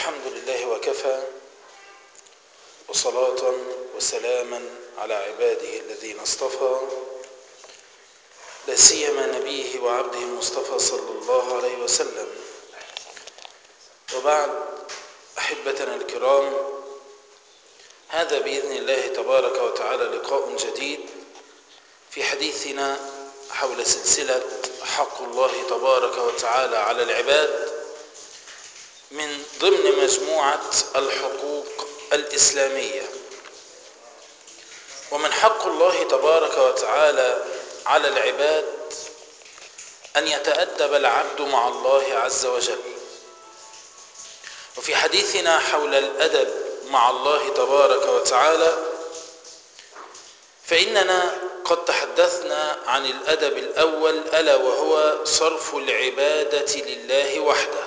الحمد لله وكفى وصلاة وسلاما على عباده الذين اصطفى لا سيما نبيه وعبده المصطفى صلى الله عليه وسلم وبعد أحبتنا الكرام هذا بإذن الله تبارك وتعالى لقاء جديد في حديثنا حول سلسلة حق الله تبارك وتعالى على العباد من ضمن مجموعة الحقوق الإسلامية ومن حق الله تبارك وتعالى على العباد أن يتأدب العبد مع الله عز وجل وفي حديثنا حول الأدب مع الله تبارك وتعالى فإننا قد تحدثنا عن الأدب الأول ألا وهو صرف العبادة لله وحده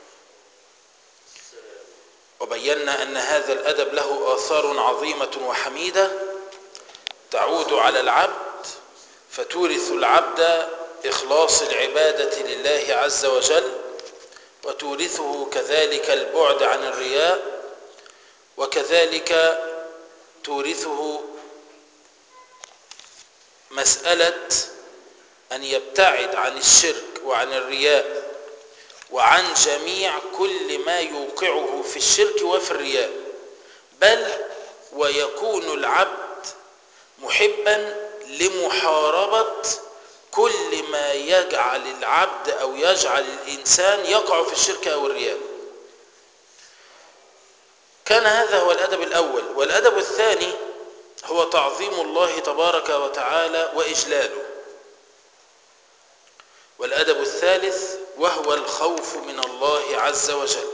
وبينا أن هذا الأدب له آثار عظيمة وحميدة تعود على العبد فتورث العبد إخلاص العبادة لله عز وجل وتورثه كذلك البعد عن الرياء وكذلك تورثه مسألة أن يبتعد عن الشرك وعن الرياء وعن جميع كل ما يوقعه في الشرك وفي الرياء بل ويكون العبد محبا لمحاربة كل ما يجعل العبد أو يجعل الإنسان يقع في الشرك أو الرياء كان هذا هو الأدب الأول والأدب الثاني هو تعظيم الله تبارك وتعالى وإجلاله والأدب الثالث وهو الخوف من الله عز وجل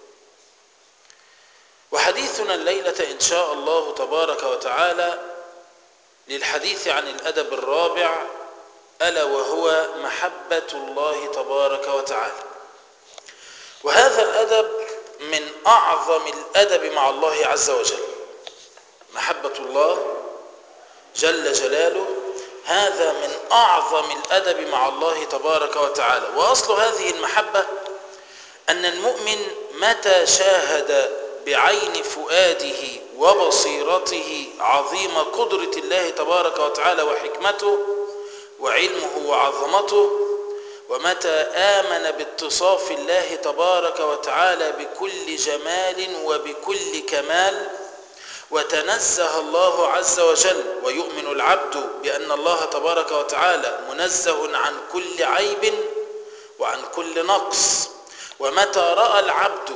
وحديثنا الليلة إن شاء الله تبارك وتعالى للحديث عن الأدب الرابع ألا وهو محبة الله تبارك وتعالى وهذا الأدب من أعظم الأدب مع الله عز وجل محبة الله جل جلاله هذا من أعظم الأدب مع الله تبارك وتعالى وأصل هذه المحبة أن المؤمن متى شاهد بعين فؤاده وبصيرته عظيم قدرة الله تبارك وتعالى وحكمته وعلمه وعظمته ومتى آمن باتصاف الله تبارك وتعالى بكل جمال وبكل كمال وتنزه الله عز وجل ويؤمن العبد بأن الله تبارك وتعالى منزه عن كل عيب وعن كل نقص ومتى رأى العبد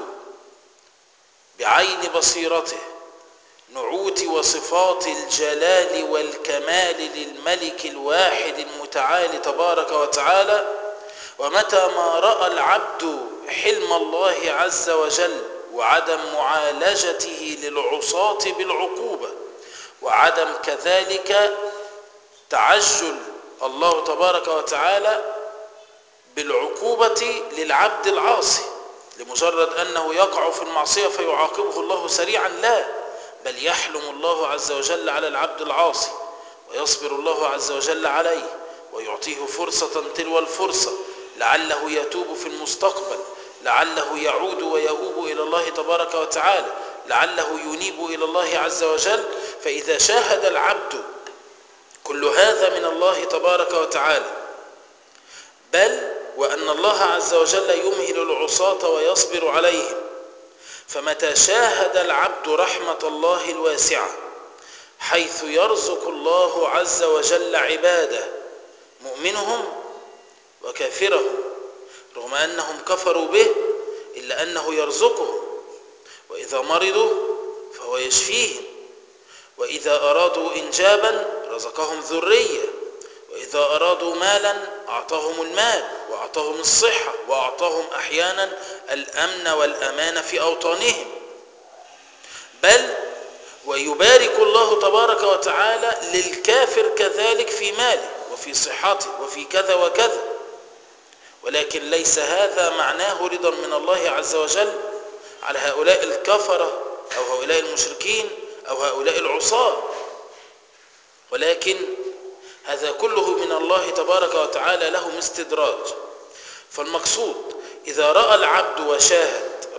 بعين بصيرته نعوت وصفات الجلال والكمال للملك الواحد المتعال تبارك وتعالى ومتى ما رأى العبد حلم الله عز وجل وعدم معالجته للعصاة بالعقوبة وعدم كذلك تعجل الله تبارك وتعالى بالعقوبة للعبد العاصي لمجرد أنه يقع في المعصية فيعاقبه الله سريعا لا بل يحلم الله عز وجل على العبد العاصي ويصبر الله عز وجل عليه ويعطيه فرصة تلو الفرصة لعله يتوب في المستقبل لعله يعود ويؤوب إلى الله تبارك وتعالى لعله ينيب إلى الله عز وجل فإذا شاهد العبد كل هذا من الله تبارك وتعالى بل وأن الله عز وجل يمهل العصاة ويصبر عليهم فمتى شاهد العبد رحمة الله الواسعة حيث يرزق الله عز وجل عباده مؤمنهم وكافرهم رغم أنهم كفروا به إلا أنه يرزقهم وإذا مرضوا فهو يشفيهم وإذا أرادوا إنجابا رزقهم ذرية وإذا أرادوا مالا أعطاهم المال وأعطاهم الصحة وأعطاهم أحيانا الأمن والأمان في أوطانهم بل ويبارك الله تبارك وتعالى للكافر كذلك في ماله وفي صحته وفي كذا وكذا ولكن ليس هذا معناه رضا من الله عز وجل على هؤلاء الكفرة أو هؤلاء المشركين أو هؤلاء العصاة ولكن هذا كله من الله تبارك وتعالى لهم استدراج فالمقصود إذا رأى العبد وشاهد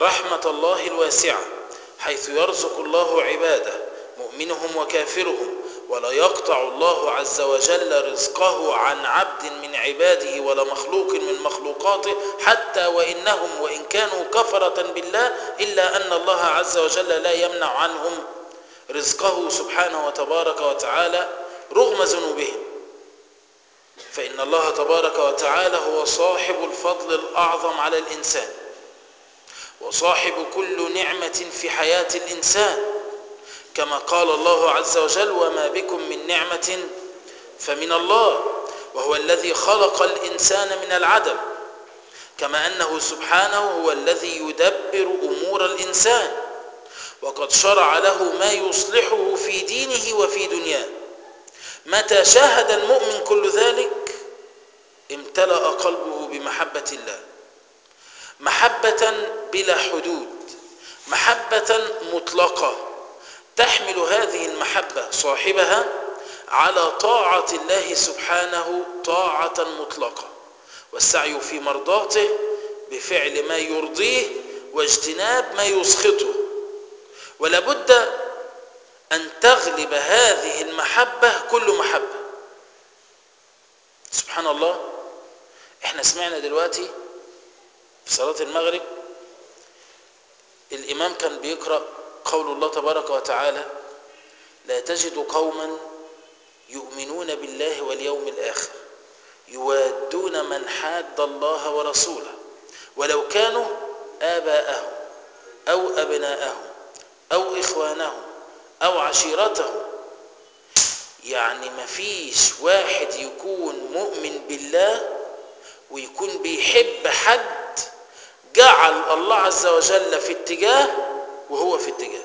رحمة الله الواسعة حيث يرزق الله عباده مؤمنهم وكافرهم ولا يقطع الله عز وجل رزقه عن عبد من عباده ولا مخلوق من مخلوقاته حتى وإنهم وإن كانوا كفرة بالله إلا أن الله عز وجل لا يمنع عنهم رزقه سبحانه وتبارك وتعالى رغم ذنوبهم فإن الله تبارك وتعالى هو صاحب الفضل الأعظم على الإنسان وصاحب كل نعمة في حياة الإنسان كما قال الله عز وجل وما بكم من نعمة فمن الله وهو الذي خلق الإنسان من العدم كما أنه سبحانه هو الذي يدبر أمور الإنسان وقد شرع له ما يصلحه في دينه وفي دنياه متى شاهد المؤمن كل ذلك امتلأ قلبه بمحبة الله محبة بلا حدود محبة مطلقة تحمل هذه المحبة صاحبها على طاعة الله سبحانه طاعة مطلقة والسعي في مرضاته بفعل ما يرضيه واجتناب ما يسخطه ولا بد أن تغلب هذه المحبة كل محبة سبحان الله احنا سمعنا دلوقتي في صلاة المغرب الإمام كان بيقرأ قول الله تبارك وتعالى لا تجد قوما يؤمنون بالله واليوم الآخر يوادون من حاد الله ورسوله ولو كانوا آباءهم أو أبناءهم أو إخوانهم أو عشيرتهم يعني مفيش واحد يكون مؤمن بالله ويكون بيحب حد جعل الله عز وجل في اتجاه وهو في اتجاه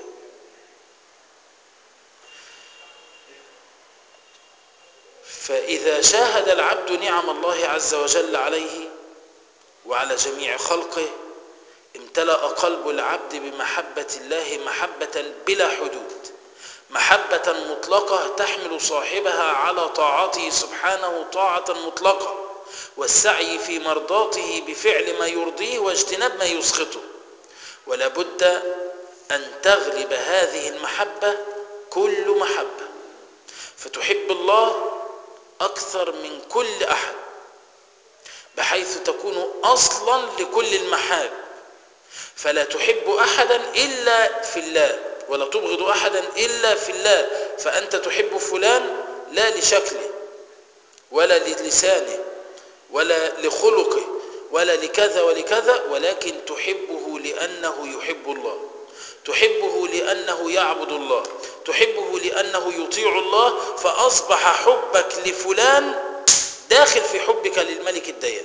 فإذا شاهد العبد نعم الله عز وجل عليه وعلى جميع خلقه امتلأ قلب العبد بمحبة الله محبة بلا حدود محبة مطلقة تحمل صاحبها على طاعته سبحانه طاعة مطلقة والسعي في مرضاته بفعل ما يرضيه واجتناب ما يسخطه ولا بد أن تغلب هذه المحبة كل محبة فتحب الله أكثر من كل أحد بحيث تكون أصلا لكل المحاب فلا تحب أحدا إلا في الله ولا تبغض أحدا إلا في الله فأنت تحب فلان لا لشكله ولا للسانه ولا لخلقه ولا لكذا ولكذا ولكن تحبه لأنه يحب الله تحبه لأنه يعبد الله تحبه لأنه يطيع الله فأصبح حبك لفلان داخل في حبك للملك الديان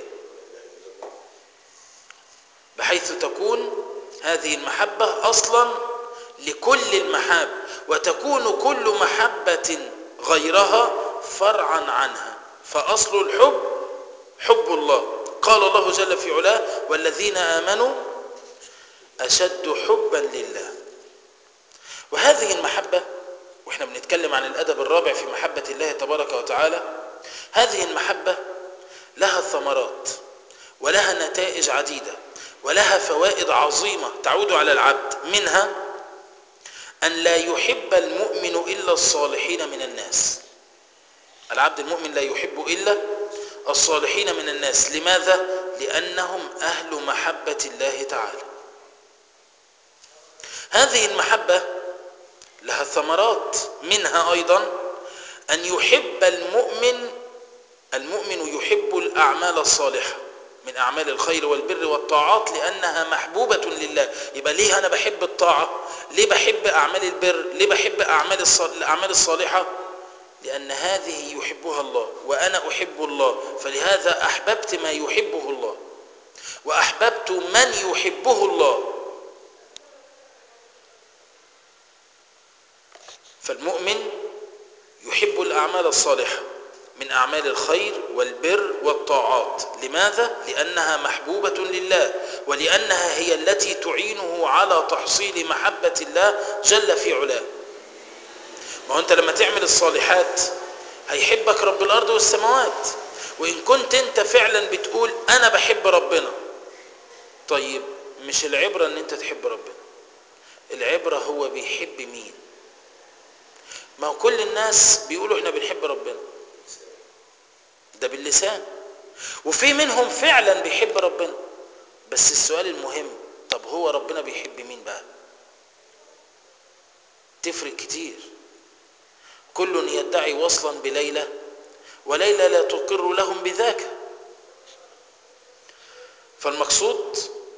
بحيث تكون هذه المحبة أصلا لكل المحاب وتكون كل محبة غيرها فرعا عنها فأصل الحب حب الله قال الله جل في علاه والذين آمنوا أشد حبا لله وهذه المحبة وإحنا بنتكلم عن الأدب الرابع في محبة الله تبارك وتعالى هذه المحبة لها ثمرات ولها نتائج عديدة ولها فوائد عظيمة تعود على العبد منها أن لا يحب المؤمن إلا الصالحين من الناس العبد المؤمن لا يحب إلا الصالحين من الناس لماذا؟ لأنهم أهل محبة الله تعالى هذه المحبة لها ثمرات منها أيضا أن يحب المؤمن المؤمن يحب الأعمال الصالحة من أعمال الخير والبر والطاعات لأنها محبوبة لله يبقى ليه أنا بحب الطاعة ليه بحب أعمال البر ليه بحب أعمال الأعمال الصالحة لأن هذه يحبها الله وأنا أحب الله فلهذا أحببت ما يحبه الله وأحببت من يحبه الله فالمؤمن يحب الأعمال الصالحة من أعمال الخير والبر والطاعات لماذا؟ لأنها محبوبة لله ولأنها هي التي تعينه على تحصيل محبة الله جل في علاه ما هو أنت لما تعمل الصالحات هيحبك رب الأرض والسماوات وإن كنت أنت فعلا بتقول أنا بحب ربنا طيب مش العبرة ان انت تحب ربنا العبرة هو بيحب مين ما هو كل الناس بيقولوا احنا بنحب ربنا ده باللسان وفي منهم فعلا بيحب ربنا بس السؤال المهم طب هو ربنا بيحب مين بقى تفرق كتير كل يدعي وصلا بليلى وليلى لا تقر لهم بذاك فالمقصود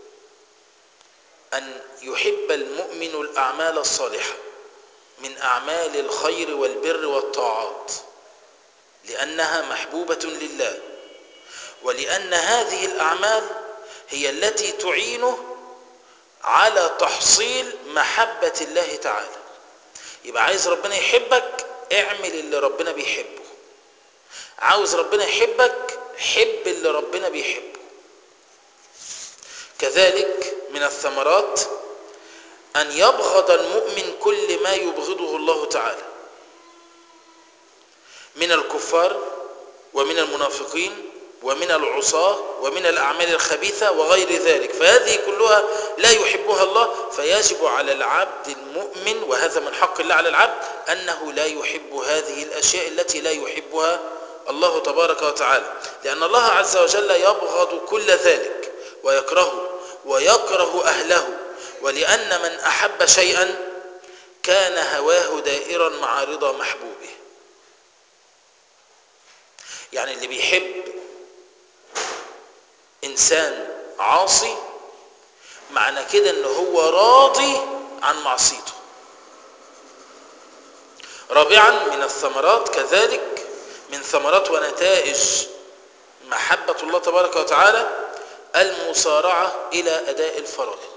أن يحب المؤمن الأعمال الصالحة من أعمال الخير والبر والطاعات لأنها محبوبة لله ولأن هذه الأعمال هي التي تعينه على تحصيل محبة الله تعالى يبقى عايز ربنا يحبك اعمل اللي ربنا بيحبه عاوز ربنا يحبك حب اللي ربنا بيحبه كذلك من الثمرات أن يبغض المؤمن كل ما يبغضه الله تعالى من الكفار ومن المنافقين ومن العصاة ومن الأعمال الخبيثة وغير ذلك فهذه كلها لا يحبها الله فيجب على العبد المؤمن وهذا من حق الله على العبد أنه لا يحب هذه الأشياء التي لا يحبها الله تبارك وتعالى لأن الله عز وجل يبغض كل ذلك ويكرهه ويكره أهله ولأن من أحب شيئا كان هواه دائرا مع رضا محبوبه يعني اللي بيحب إنسان عاصي معنى كده ان هو راضي عن معصيته رابعا من الثمرات كذلك من ثمرات ونتائج محبة الله تبارك وتعالى المسارعة إلى أداء الفرائض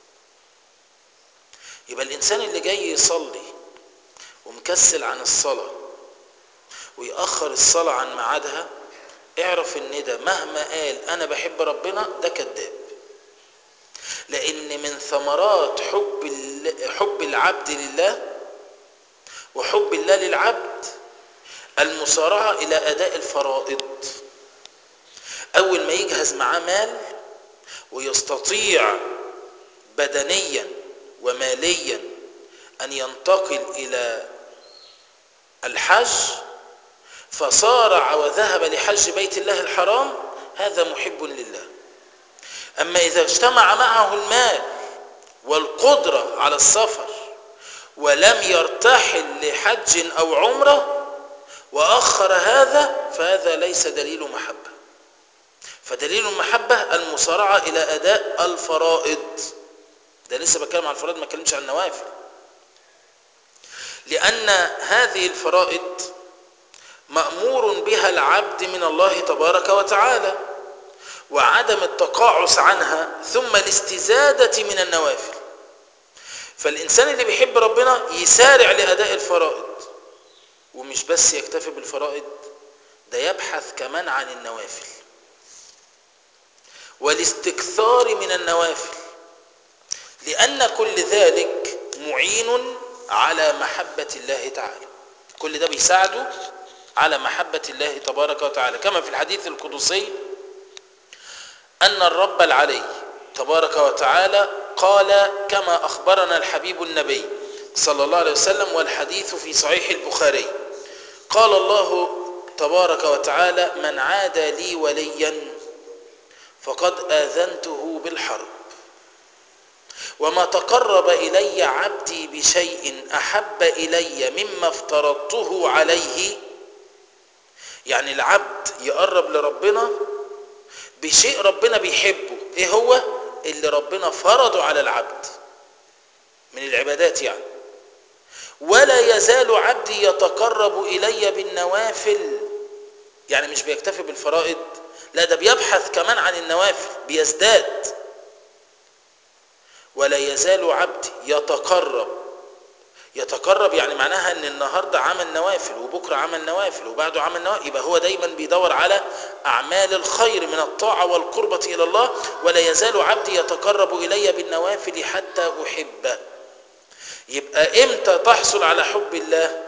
يبقى الإنسان اللي جاي يصلي ومكسل عن الصلاة ويأخر الصلاة عن ميعادها اعرف ان ده مهما قال انا بحب ربنا ده كذاب لان من ثمرات حب حب العبد لله وحب الله للعبد المسارعة الى اداء الفرائض اول ما يجهز معاه مال ويستطيع بدنيا وماليا ان ينتقل الى الحج فصارع وذهب لحج بيت الله الحرام هذا محب لله أما إذا اجتمع معه المال والقدرة على السفر ولم يرتحل لحج أو عمرة وأخر هذا فهذا ليس دليل محبة فدليل المحبة المصارعة إلى أداء الفرائض ده لسه بتكلم عن الفرائض ما اتكلمش عن النوافل لأن هذه الفرائض مأمور بها العبد من الله تبارك وتعالى وعدم التقاعس عنها ثم الاستزادة من النوافل فالإنسان اللي بيحب ربنا يسارع لأداء الفرائض ومش بس يكتفي بالفرائض ده يبحث كمان عن النوافل والاستكثار من النوافل لأن كل ذلك معين على محبة الله تعالى كل ده بيساعده على محبة الله تبارك وتعالى كما في الحديث القدسي أن الرب العلي تبارك وتعالى قال كما أخبرنا الحبيب النبي صلى الله عليه وسلم والحديث في صحيح البخاري قال الله تبارك وتعالى من عاد لي وليا فقد آذنته بالحرب وما تقرب إلي عبدي بشيء أحب إلي مما افترضته عليه يعني العبد يقرب لربنا بشيء ربنا بيحبه ايه هو اللي ربنا فرضه على العبد من العبادات يعني ولا يزال عبدي يتقرب إلي بالنوافل يعني مش بيكتفي بالفرائض لا ده بيبحث كمان عن النوافل بيزداد ولا يزال عبدي يتقرب يتقرب يعني معناها ان النهارده عمل نوافل وبكره عمل نوافل وبعده عمل نوافل يبقى هو دايما بيدور على اعمال الخير من الطاعه والقربه الى الله ولا يزال عبدي يتقرب الي بالنوافل حتى احبه يبقى امتى تحصل على حب الله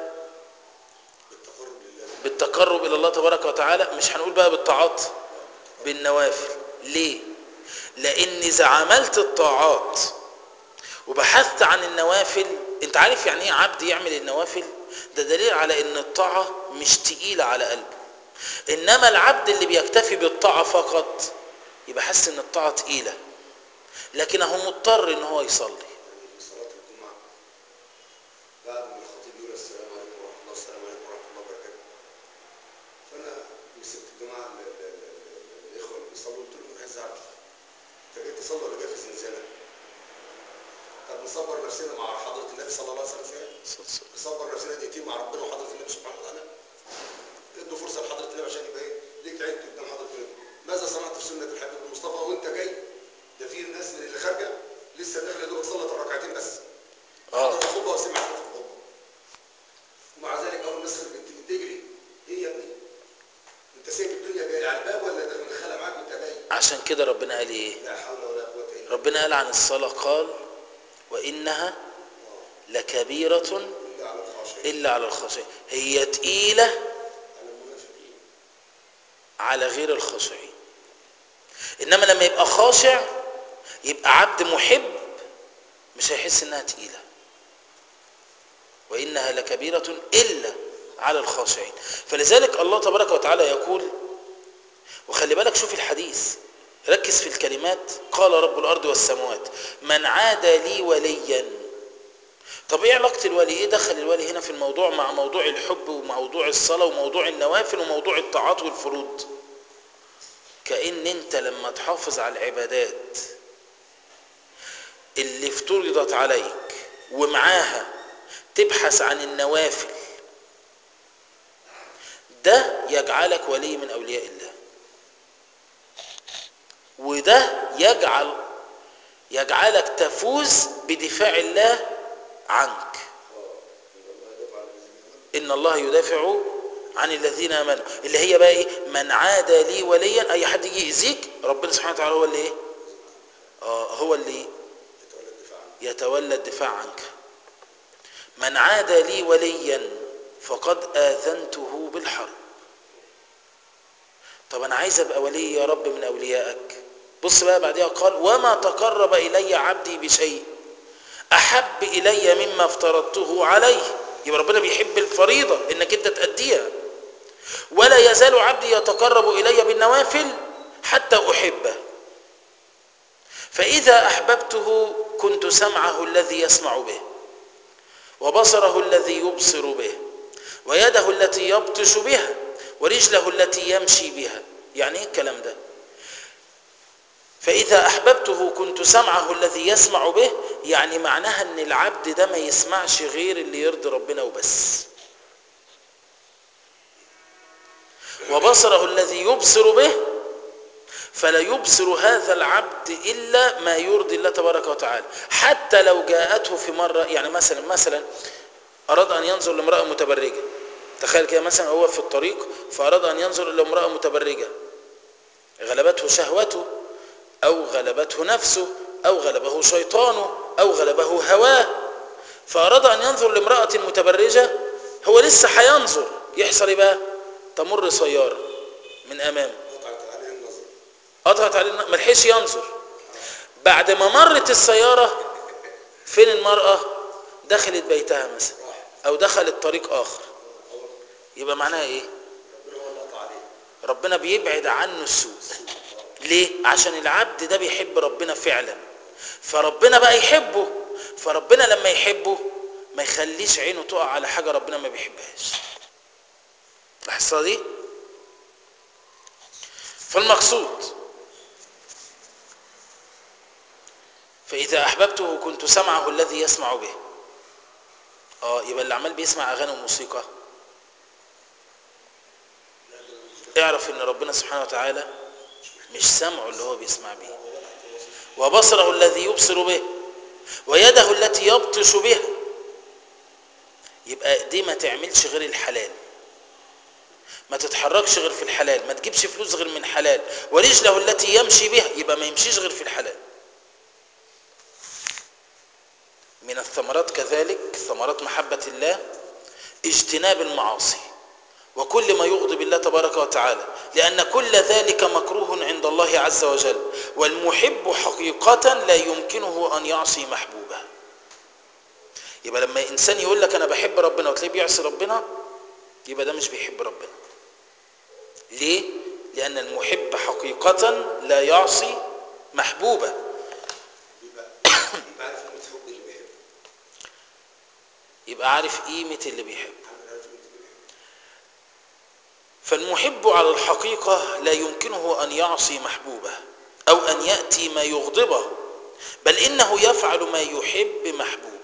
بالتقرب الى الله تبارك وتعالى مش هنقول بقى بالطاعات بالنوافل ليه لان اذا عملت الطاعات وبحثت عن النوافل انت عارف يعني ايه عبد يعمل النوافل ده دليل على ان الطاعة مش تقيلة على قلبه انما العبد اللي بيكتفي بالطاعة فقط يبقى حاسس ان الطاعة تقيلة لكن هو مضطر ان هو يصلي صلاة الجمعة بعد ما الخطيب يقول السلام عليكم ورحمة الله السلام عليكم ورحمة الله وبركاته فأنا مسكت الجماعة ال- ال- ال- ال- الإخوة اللي بيصلوا قلت لهم عايز أعرف أنت جاي تصلي ولا جاي في زنزانة؟ طب نصبر نفسنا مع حضرة النبي صلى الله عليه وسلم شوية نصبر نفسنا دقيقتين مع ربنا وحضرة النبي سبحانه وتعالى ادوا فرصة لحضرة النبي عشان يبقى إيه ليك عين قدام حضرة النبي ماذا صنعت في سنة الحبيب المصطفى وأنت جاي ده في ناس من اللي خارجة لسه داخلة دوبك صلت الركعتين بس اه حضر الخطبة وسمع في الخطبة ومع ذلك أول الناس خرجت تجري إيه يا ابني؟ أنت سايب الدنيا جاي على الباب ولا ده مدخلها معاك وأنت جاي؟ عشان كده ربنا قال ايه لا حول ولا قوة إلا بالله ربنا قال عن الصلاة قال وإنها لكبيرة إلا على الخاشعين إلا على الخاشعين هي تقيلة على المنافقين على غير الخاشعين إنما لما يبقى خاشع يبقى عبد محب مش هيحس إنها تقيلة وإنها لكبيرة إلا على الخاشعين فلذلك الله تبارك وتعالى يقول وخلي بالك شوف الحديث ركز في الكلمات قال رب الأرض والسماوات من عادى لي وليا طب ايه علاقة الولي ايه دخل الولي هنا في الموضوع مع موضوع الحب وموضوع الصلاة وموضوع النوافل وموضوع الطاعات والفروض كأن انت لما تحافظ على العبادات اللي افترضت عليك ومعاها تبحث عن النوافل ده يجعلك ولي من أولياء الله وده يجعل يجعلك تفوز بدفاع الله عنك إن الله يدافع عن الذين آمنوا اللي هي بقى إيه من عادى لي وليا أي حد يجي يأذيك ربنا سبحانه وتعالى هو اللي إيه آه هو اللي يتولى الدفاع عنه يتولى الدفاع عنك من عادى لي وليا فقد آذنته بالحرب طب أنا عايز أبقى ولي يا رب من أوليائك بص بقى بعدها قال وما تقرب إلي عبدي بشيء أحب إلي مما افترضته عليه يبقى ربنا بيحب الفريضة إنك أنت تأديها ولا يزال عبدي يتقرب إلي بالنوافل حتى أحبه فإذا أحببته كنت سمعه الذي يسمع به وبصره الذي يبصر به ويده التي يبطش بها ورجله التي يمشي بها يعني ايه الكلام ده فإذا أحببته كنت سمعه الذي يسمع به يعني معناها أن العبد ده ما يسمعش غير اللي يرضي ربنا وبس وبصره الذي يبصر به فلا يبصر هذا العبد إلا ما يرضي الله تبارك وتعالى حتى لو جاءته في مرة يعني مثلا مثلا أراد أن ينظر لامرأة متبرجة تخيل كده مثلا هو في الطريق فأراد أن ينظر إلى امرأة متبرجة غلبته شهوته أو غلبته نفسه أو غلبه شيطانه أو غلبه هواه فأراد أن ينظر لامرأة متبرجة هو لسه هينظر يحصل إيه بقى تمر سيارة من أمامه قطعت عليه النظر قطعت عليه الن- ما لحقش ينظر بعد ما مرت السيارة فين المرأة دخلت بيتها مثلا أو دخلت طريق آخر يبقى معناها إيه ربنا هو اللي قطع عليه ربنا بيبعد عنه السوء ليه عشان العبد ده بيحب ربنا فعلا فربنا بقى يحبه فربنا لما يحبه ما يخليش عينه تقع على حاجة ربنا ما بيحبهاش الحصة دي فالمقصود فإذا أحببته كنت سمعه الذي يسمع به اه يبقى اللي عمال بيسمع أغاني وموسيقى اعرف ان ربنا سبحانه وتعالى مش سمعه اللي هو بيسمع بيه وبصره الذي يبصر به ويده التي يبطش بها يبقى دي ما تعملش غير الحلال ما تتحركش غير في الحلال ما تجيبش فلوس غير من حلال ورجله التي يمشي بها يبقى ما يمشيش غير في الحلال من الثمرات كذلك ثمرات محبة الله اجتناب المعاصي وكل ما يغضب الله تبارك وتعالى لأن كل ذلك مكروه عند الله عز وجل والمحب حقيقة لا يمكنه أن يعصي محبوبه يبقى لما إنسان يقول لك أنا بحب ربنا وتلاقيه بيعصي ربنا يبقى ده مش بيحب ربنا ليه؟ لأن المحب حقيقة لا يعصي محبوبه يبقى يبقى عارف قيمة حب اللي بيحبه يبقى عارف قيمة اللي بيحب عارف قيمة اللي بيحبه فالمحب على الحقيقة لا يمكنه أن يعصي محبوبه أو أن يأتي ما يغضبه بل إنه يفعل ما يحب محبوبه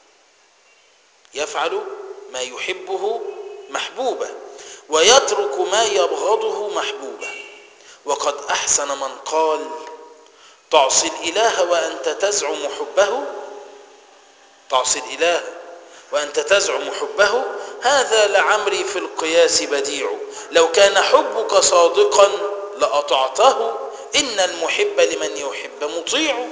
يفعل ما يحبه محبوبه ويترك ما يبغضه محبوبه وقد أحسن من قال تعصي الإله وأنت تزعم حبه تعصي الإله وأنت تزعم حبه هذا لعمري في القياس بديع لو كان حبك صادقا لأطعته إن المحب لمن يحب مطيع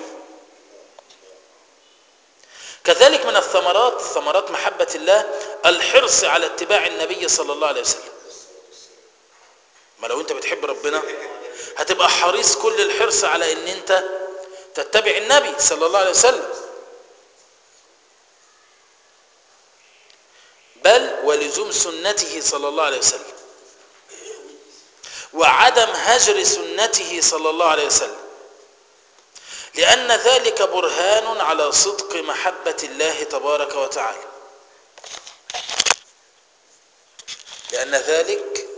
كذلك من الثمرات ثمرات محبة الله الحرص على اتباع النبي صلى الله عليه وسلم ما لو انت بتحب ربنا هتبقى حريص كل الحرص على ان انت تتبع النبي صلى الله عليه وسلم بل ولزوم سنته صلى الله عليه وسلم وعدم هجر سنته صلى الله عليه وسلم لأن ذلك برهان على صدق محبة الله تبارك وتعالى لأن ذلك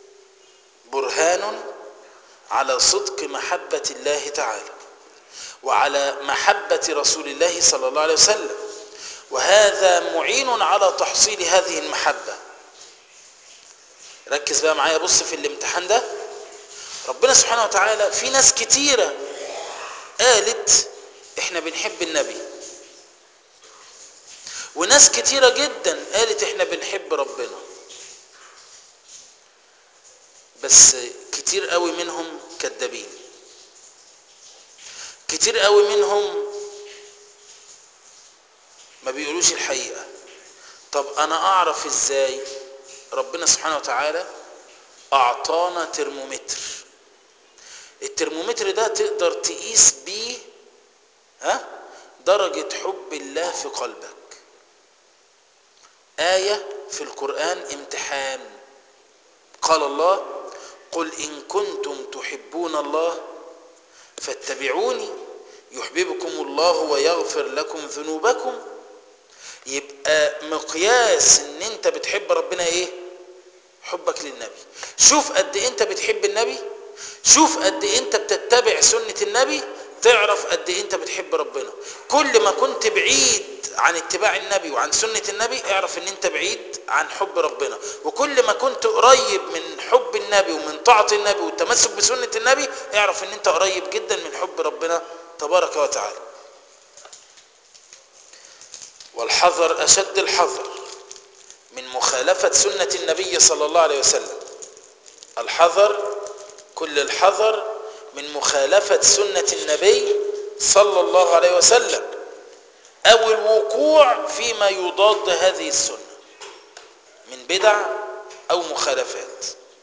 برهان على صدق محبة الله تعالى وعلى محبة رسول الله صلى الله عليه وسلم وهذا معين على تحصيل هذه المحبة ركز بقى معايا بص في الامتحان ده ربنا سبحانه وتعالى في ناس كتيرة قالت احنا بنحب النبي وناس كتيرة جدا قالت احنا بنحب ربنا بس كتير قوي منهم كذابين كتير قوي منهم ما بيقولوش الحقيقة طب انا اعرف ازاي ربنا سبحانه وتعالى اعطانا ترمومتر الترمومتر ده تقدر تقيس بيه ها درجة حب الله في قلبك آية في القرآن امتحان قال الله قل إن كنتم تحبون الله فاتبعوني يحببكم الله ويغفر لكم ذنوبكم يبقى مقياس ان انت بتحب ربنا ايه حبك للنبي شوف قد ايه انت بتحب النبي شوف قد ايه انت بتتبع سنة النبي تعرف قد ايه انت بتحب ربنا كل ما كنت بعيد عن اتباع النبي وعن سنة النبي اعرف ان انت بعيد عن حب ربنا وكل ما كنت قريب من حب النبي ومن طاعة النبي والتمسك بسنة النبي اعرف ان انت قريب جدا من حب ربنا تبارك وتعالى والحذر اشد الحذر من مخالفة سنة النبي صلى الله عليه وسلم الحذر كل الحذر من مخالفة سنة النبي صلى الله عليه وسلم أو الوقوع فيما يضاد هذه السنة من بدع أو مخالفات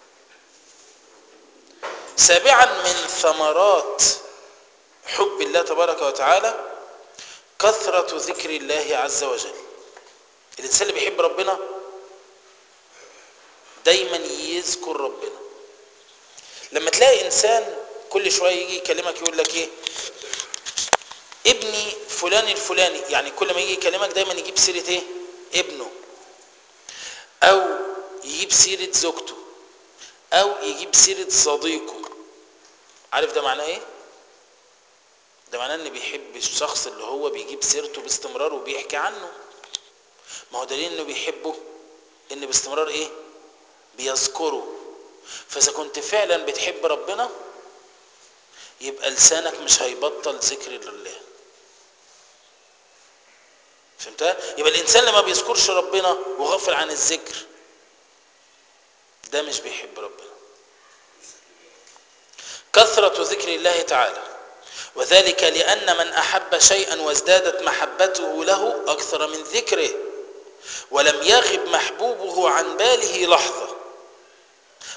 سابعا من ثمرات حب الله تبارك وتعالى كثرة ذكر الله عز وجل الإنسان اللي بيحب ربنا دايما يذكر ربنا لما تلاقي إنسان كل شوية يجي يكلمك يقول لك إيه ابني فلان الفلاني يعني كل ما يجي يكلمك دايما يجيب سيرة إيه ابنه أو يجيب سيرة زوجته أو يجيب سيرة صديقه عارف ده معناه إيه ده معناه ان بيحب الشخص اللي هو بيجيب سيرته باستمرار وبيحكي عنه ما هو دليل انه بيحبه ان باستمرار ايه بيذكره فاذا كنت فعلا بتحب ربنا يبقى لسانك مش هيبطل ذكر لله فهمتها يبقى الانسان لما بيذكرش ربنا وغفل عن الذكر ده مش بيحب ربنا كثرة ذكر الله تعالى وذلك لأن من أحب شيئا وازدادت محبته له أكثر من ذكره ولم يغب محبوبه عن باله لحظة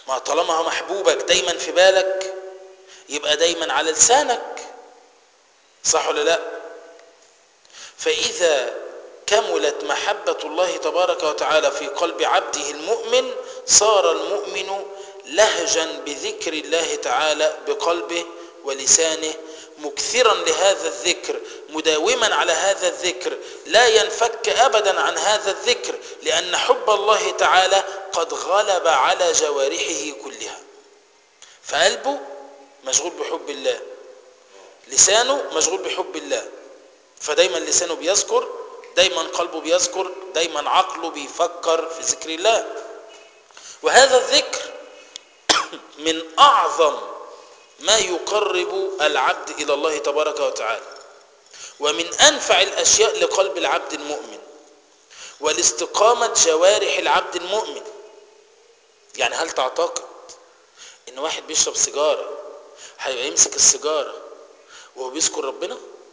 ما طالما هو محبوبك دايما في بالك يبقى دايما على لسانك صح ولا لا فإذا كملت محبة الله تبارك وتعالى في قلب عبده المؤمن صار المؤمن لهجا بذكر الله تعالى بقلبه ولسانه مكثرا لهذا الذكر مداوما على هذا الذكر لا ينفك ابدا عن هذا الذكر لان حب الله تعالى قد غلب على جوارحه كلها فقلبه مشغول بحب الله لسانه مشغول بحب الله فدايما لسانه بيذكر دايما قلبه بيذكر دايما عقله بيفكر في ذكر الله وهذا الذكر من اعظم ما يقرب العبد الى الله تبارك وتعالى ومن انفع الاشياء لقلب العبد المؤمن ولاستقامه جوارح العبد المؤمن يعني هل تعتقد ان واحد بيشرب سيجاره هيبقى يمسك السيجاره وهو بيذكر ربنا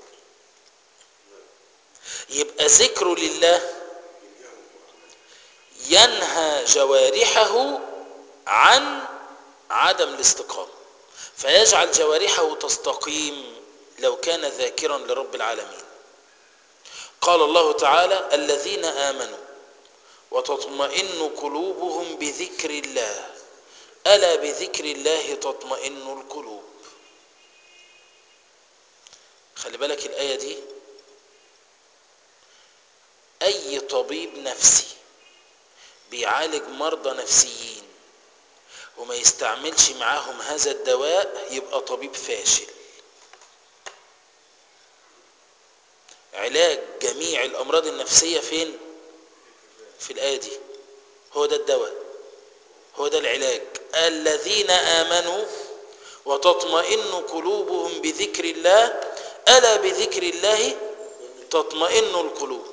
يبقى ذكره لله ينهى جوارحه عن عدم الاستقامة فيجعل جوارحه تستقيم لو كان ذاكرا لرب العالمين قال الله تعالى الذين آمنوا وتطمئن قلوبهم بذكر الله ألا بذكر الله تطمئن القلوب خلي بالك الآية دي أي طبيب نفسي بيعالج مرضى نفسيين وما يستعملش معاهم هذا الدواء يبقى طبيب فاشل علاج جميع الأمراض النفسية فين في الآية دي هو ده الدواء هو ده العلاج الذين آمنوا وتطمئن قلوبهم بذكر الله ألا بذكر الله تطمئن القلوب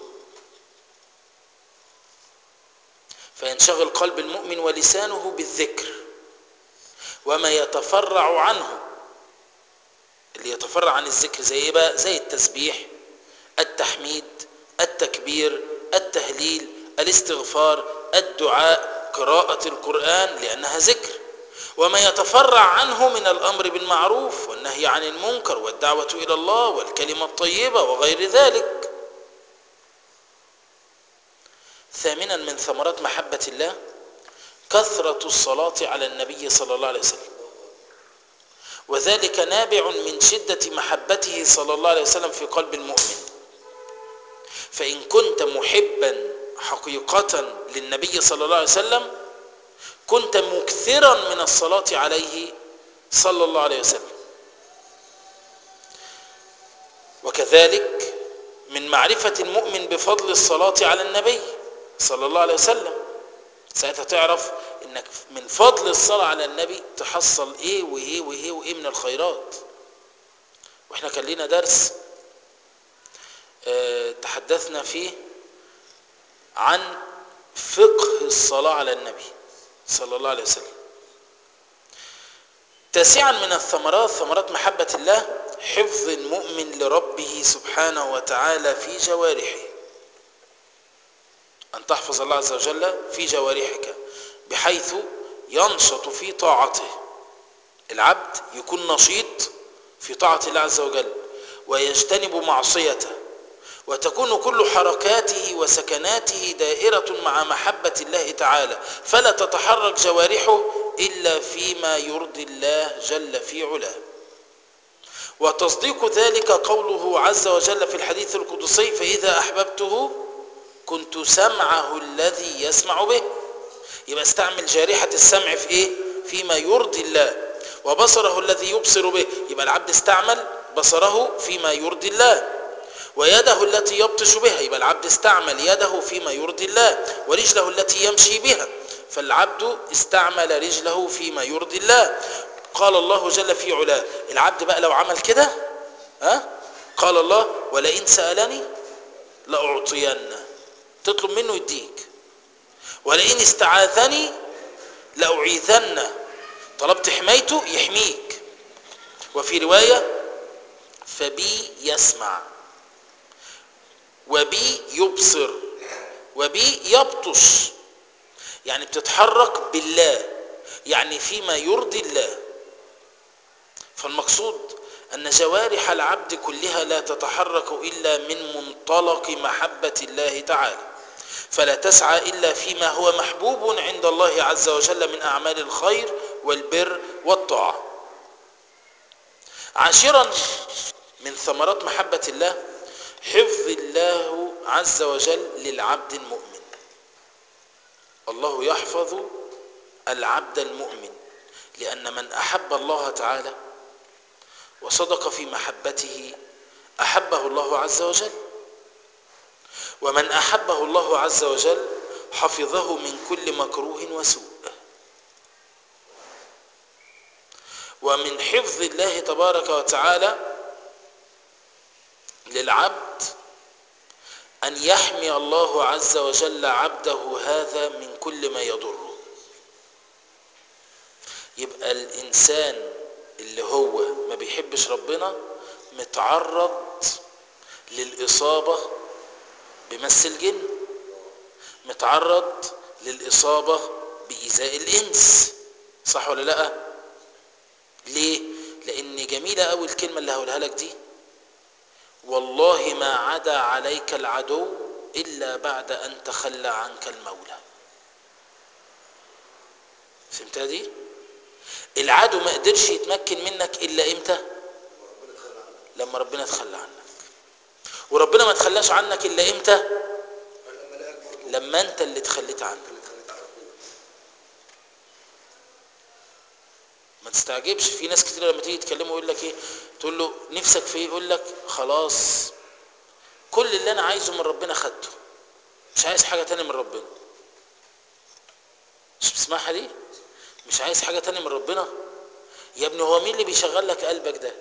فينشغل قلب المؤمن ولسانه بالذكر وما يتفرع عنه اللي يتفرع عن الذكر زي ايه بقى زي التسبيح التحميد التكبير التهليل الاستغفار الدعاء قراءة القرآن لأنها ذكر وما يتفرع عنه من الأمر بالمعروف والنهي عن المنكر والدعوة إلى الله والكلمة الطيبة وغير ذلك ثامنا من ثمرات محبة الله كثرة الصلاة على النبي صلى الله عليه وسلم وذلك نابع من شدة محبته صلى الله عليه وسلم في قلب المؤمن فإن كنت محبا حقيقة للنبي صلى الله عليه وسلم كنت مكثرا من الصلاة عليه صلى الله عليه وسلم وكذلك من معرفة المؤمن بفضل الصلاة على النبي صلى الله عليه وسلم ساعتها تعرف انك من فضل الصلاة على النبي تحصل ايه وايه وايه وايه من الخيرات واحنا كان لنا درس اه تحدثنا فيه عن فقه الصلاة على النبي صلى الله عليه وسلم تاسعا من الثمرات ثمرات محبة الله حفظ المؤمن لربه سبحانه وتعالى في جوارحه أن تحفظ الله عز وجل في جوارحك بحيث ينشط في طاعته العبد يكون نشيط في طاعة الله عز وجل ويجتنب معصيته وتكون كل حركاته وسكناته دائرة مع محبة الله تعالى فلا تتحرك جوارحه إلا فيما يرضي الله جل في علاه وتصديق ذلك قوله عز وجل في الحديث القدسي فإذا أحببته كنت سمعه الذي يسمع به يبقى استعمل جارحة السمع في ايه فيما يرضي الله وبصره الذي يبصر به يبقى العبد استعمل بصره فيما يرضي الله ويده التي يبطش بها يبقى العبد استعمل يده فيما يرضي الله ورجله التي يمشي بها فالعبد استعمل رجله فيما يرضي الله قال الله جل في علاه العبد بقى لو عمل كده ها قال الله ولئن سألني لأعطينه تطلب منه يديك ولئن استعاذني لأعيذن طلبت حمايته يحميك وفي رواية فبي يسمع وبي يبصر وبي يبطش يعني بتتحرك بالله يعني فيما يرضي الله فالمقصود أن جوارح العبد كلها لا تتحرك إلا من منطلق محبة الله تعالى فلا تسعى إلا فيما هو محبوب عند الله عز وجل من أعمال الخير والبر والطاعة عاشرا من ثمرات محبة الله حفظ الله عز وجل للعبد المؤمن الله يحفظ العبد المؤمن لأن من أحب الله تعالى وصدق في محبته أحبه الله عز وجل ومن أحبه الله عز وجل حفظه من كل مكروه وسوء ومن حفظ الله تبارك وتعالى للعبد أن يحمي الله عز وجل عبده هذا من كل ما يضره يبقى الإنسان اللي هو ما بيحبش ربنا متعرض للإصابة بمس الجن متعرض للإصابة بإيذاء الإنس صح ولا لأ ليه لأن جميلة أوي الكلمة اللي هقولها لك دي والله ما عدا عليك العدو إلا بعد أن تخلى عنك المولى فهمتها دي العدو ما قدرش يتمكن منك إلا إمتى وربنا تخلى عنك لما ربنا تخلى عنك وربنا ما تخلاش عنك إلا إمتى لما لقاك برضه لما أنت اللي تخليت عنك اللي اتخليت على ربنا ما تستعجبش في ناس كتير لما تيجي تكلمه يقول لك ايه تقول له نفسك في ايه يقول لك خلاص كل اللي انا عايزه من ربنا خدته مش عايز حاجه تاني من ربنا مش بتسمعها دي مش عايز حاجه تاني من ربنا يا ابني هو مين اللي بيشغل لك قلبك ده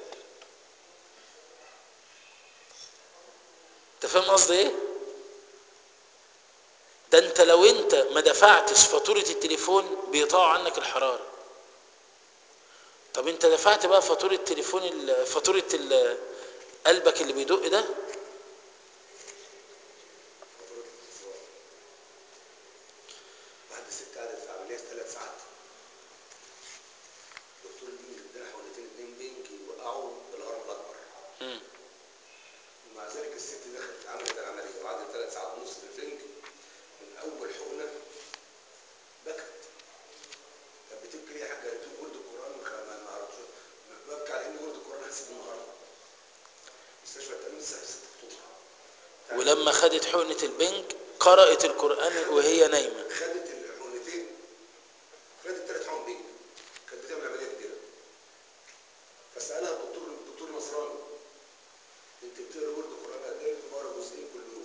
انت فاهم قصدي ايه ده انت لو انت ما دفعتش فاتوره التليفون بيقطعوا عنك الحراره طب انت دفعت بقى فاتوره تليفون ال- فاتوره ال- قلبك اللي بيدق ده فاتورة الاتصال واحدة ست قعدت في عملية ثلاث ساعات دكتور البنك اداها حوالتين اتنين بنك يوقعوا الهرم الأكبر مم. ومع ذلك الست دخلت عملت العملية وبعد ثلاث ساعات ونص في البنك من أول حقنة بكت كانت بتبكي ليه يا حاجة قالت له ورد القرآن ما ما- ما عرفتش ببكي على إن ورد القرآن هسيبه النهاردة مستشفى التأمين الصحي ست خطوط ولما خدت حقنه البنج قرات القران وهي نايمه خدت الحقنتين خدت ثلاث حقن بيج كانت بتعمل عمليه كبيره فسالها الدكتور الدكتور نصراني انت بتقرا ورد القران قد ايه؟ بقرا جزئين كل يوم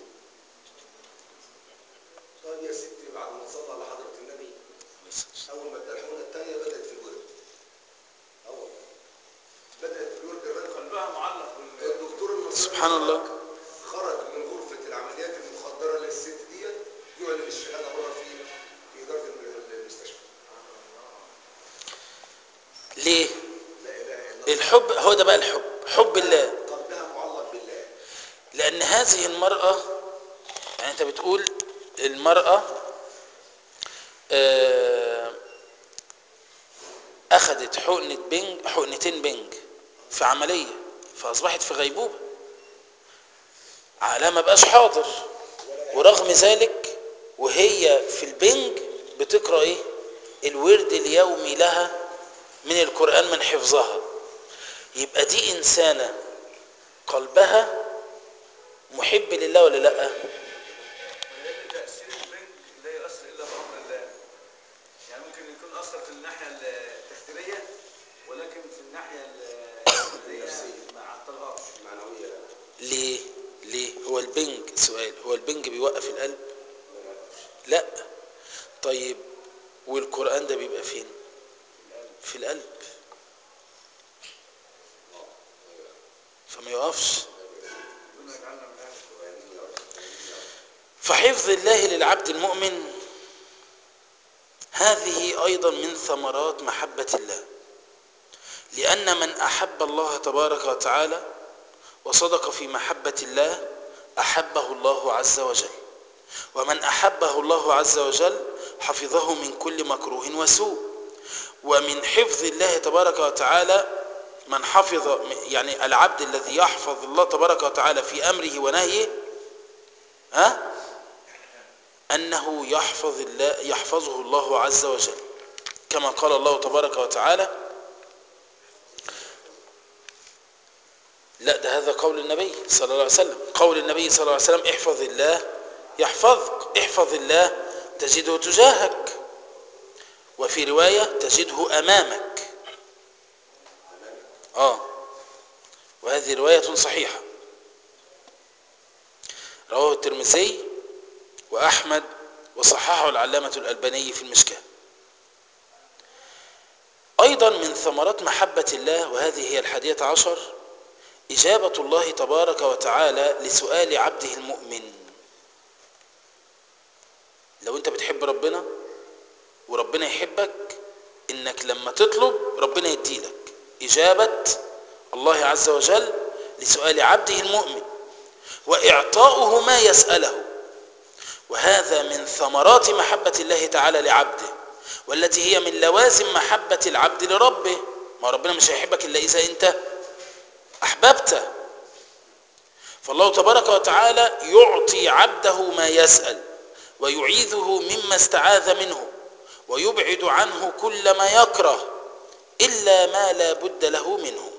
طيب يا ستي بعد ما تصلى على حضره النبي اول ما ادى الحقنه الثانيه بدات في الورد اول بدات في الورد الرقم قلبها معلق بال الدكتور النصراني سبحان الله. خرج من غرفة العمليات المخدرة للست ديت يعلن الشهادة بره في في إدارة الم- المستشفى. ليه لا إله إلا الله. الحب هو ده بقى الحب حب الله قلبها معلق بالله. لأن هذه المرأة يعني أنت بتقول المرأة آه، أخذت حقنة بنج حقنتين بنج في عملية فأصبحت في غيبوبة على ما بقاش حاضر ورغم ذلك وهي في البنج بتقرأ إيه الورد اليومي لها من القرآن من حفظها يبقى دي إنسانة قلبها محب لله ولا لا لان تاثير البنج لا يؤثر الا بامر الله يعني ممكن يكون اثر في الناحيه التفكيريه ولكن في الناحيه الجسديه ما عطلهاش المعنوية لا. ليه ليه هو البنج سؤال هو البنج بيوقف القلب لا ما يعرفش. لا طيب والقرآن ده بيبقى فين في القلب فما يقفش ربنا يجعلنا من اهل القران فحفظ الله للعبد المؤمن هذه أيضا من ثمرات محبة الله لأن من أحب الله تبارك وتعالى وصدق في محبة الله أحبه الله عز وجل ومن أحبه الله عز وجل حفظه من كل مكروه وسوء ومن حفظ الله تبارك وتعالى من حفظ يعني العبد الذي يحفظ الله تبارك وتعالى في أمره ونهيه ها أنه يحفظ الله يحفظه الله عز وجل كما قال الله تبارك وتعالى لا ده هذا قول النبي صلى الله عليه وسلم قول النبي صلى الله عليه وسلم احفظ الله يحفظك احفظ الله تجده تجاهك وفي رواية تجده أمامك آه وهذه رواية صحيحة رواه الترمذي وأحمد وصححه العلامة الألباني في المشكاة أيضا من ثمرات محبة الله وهذه هي الحادية عشر إجابة الله تبارك وتعالى لسؤال عبده المؤمن لو أنت بتحب ربنا وربنا يحبك إنك لما تطلب ربنا يديلك إجابة الله عز وجل لسؤال عبده المؤمن وإعطاؤه ما يسأله وهذا من ثمرات محبة الله تعالى لعبده والتي هي من لوازم محبة العبد لربه ما ربنا مش هيحبك إلا إذا أنت أحببته فالله تبارك وتعالى يعطي عبده ما يسأل ويعيذه مما استعاذ منه ويبعد عنه كل ما يكره إلا ما لا بد له منه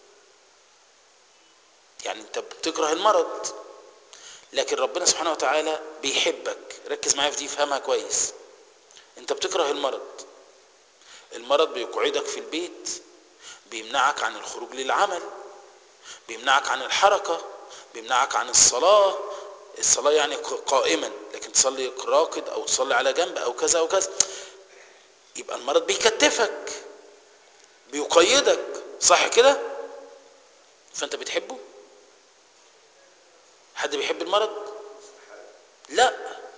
يعني أنت بتكره المرض لكن ربنا سبحانه وتعالى بيحبك ركز معايا في دي فهمها كويس أنت بتكره المرض المرض بيقعدك في البيت بيمنعك عن الخروج للعمل بيمنعك عن الحركة بيمنعك عن الصلاة الصلاة يعني قائما لكن تصلي راقد أو تصلي على جنب أو كذا أو كذا يبقى المرض بيكتفك بيقيدك صح كده فأنت بتحبه حد بيحب المرض لا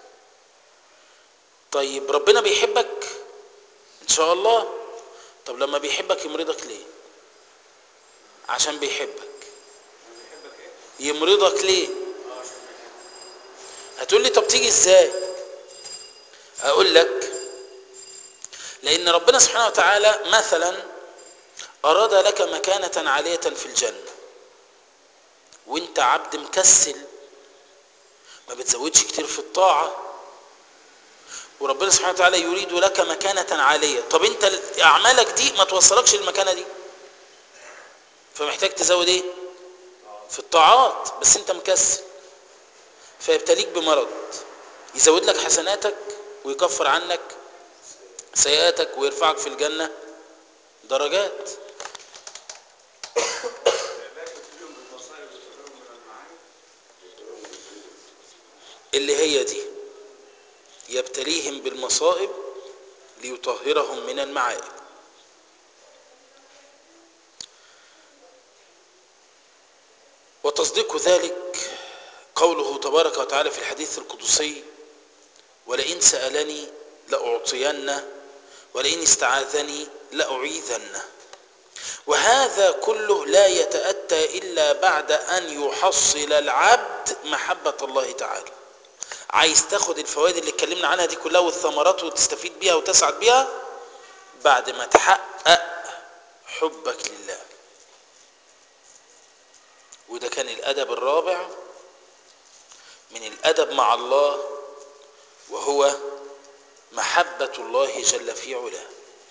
طيب ربنا بيحبك ان شاء الله طب لما بيحبك يمرضك ليه عشان بيحبك بيحبك ايه؟ يمرضك ليه اه عشان بيحبك هتقول لي طب تيجي ازاي اقول لك لان ربنا سبحانه وتعالى مثلا اراد لك مكانة عالية في الجنة وانت عبد مكسل ما بتزودش كتير في الطاعة وربنا سبحانه وتعالى يريد لك مكانة عالية طب انت اعمالك دي ما توصلكش للمكانة دي فمحتاج تزود ايه في الطاعات بس انت مكسل فيبتليك بمرض يزود لك حسناتك ويكفر عنك سيئاتك ويرفعك في الجنة درجات العلاج بتجيهم بالمصائب وتفرغهم من المعاني اللي هي دي يبتليهم بالمصائب ليطهرهم من المعائب وتصديق ذلك قوله تبارك وتعالى في الحديث القدسي ولئن سألني لأعطينه ولئن استعاذني لأعيذنه وهذا كله لا يتأتى إلا بعد أن يحصل العبد محبة الله تعالى عايز تاخد الفوائد اللي اتكلمنا عنها دي كلها والثمرات وتستفيد بيها وتسعد بيها بعد ما تحقق حبك لله وده كان الأدب الرابع من الأدب مع الله وهو محبة الله جل في علاه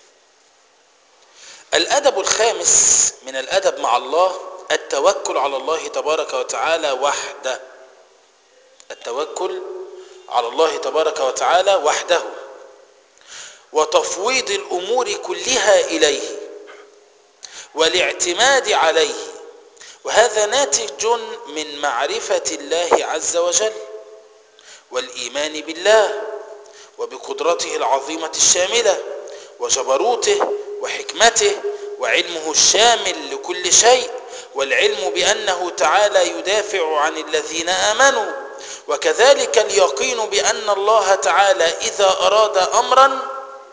الأدب الخامس من الأدب مع الله التوكل على الله تبارك وتعالى وحده التوكل على الله تبارك وتعالى وحده وتفويض الأمور كلها إليه والاعتماد عليه وهذا ناتج من معرفة الله عز وجل والإيمان بالله وبقدرته العظيمة الشاملة وجبروته وحكمته وعلمه الشامل لكل شيء والعلم بأنه تعالى يدافع عن الذين آمنوا وكذلك اليقين بأن الله تعالى إذا أراد أمرا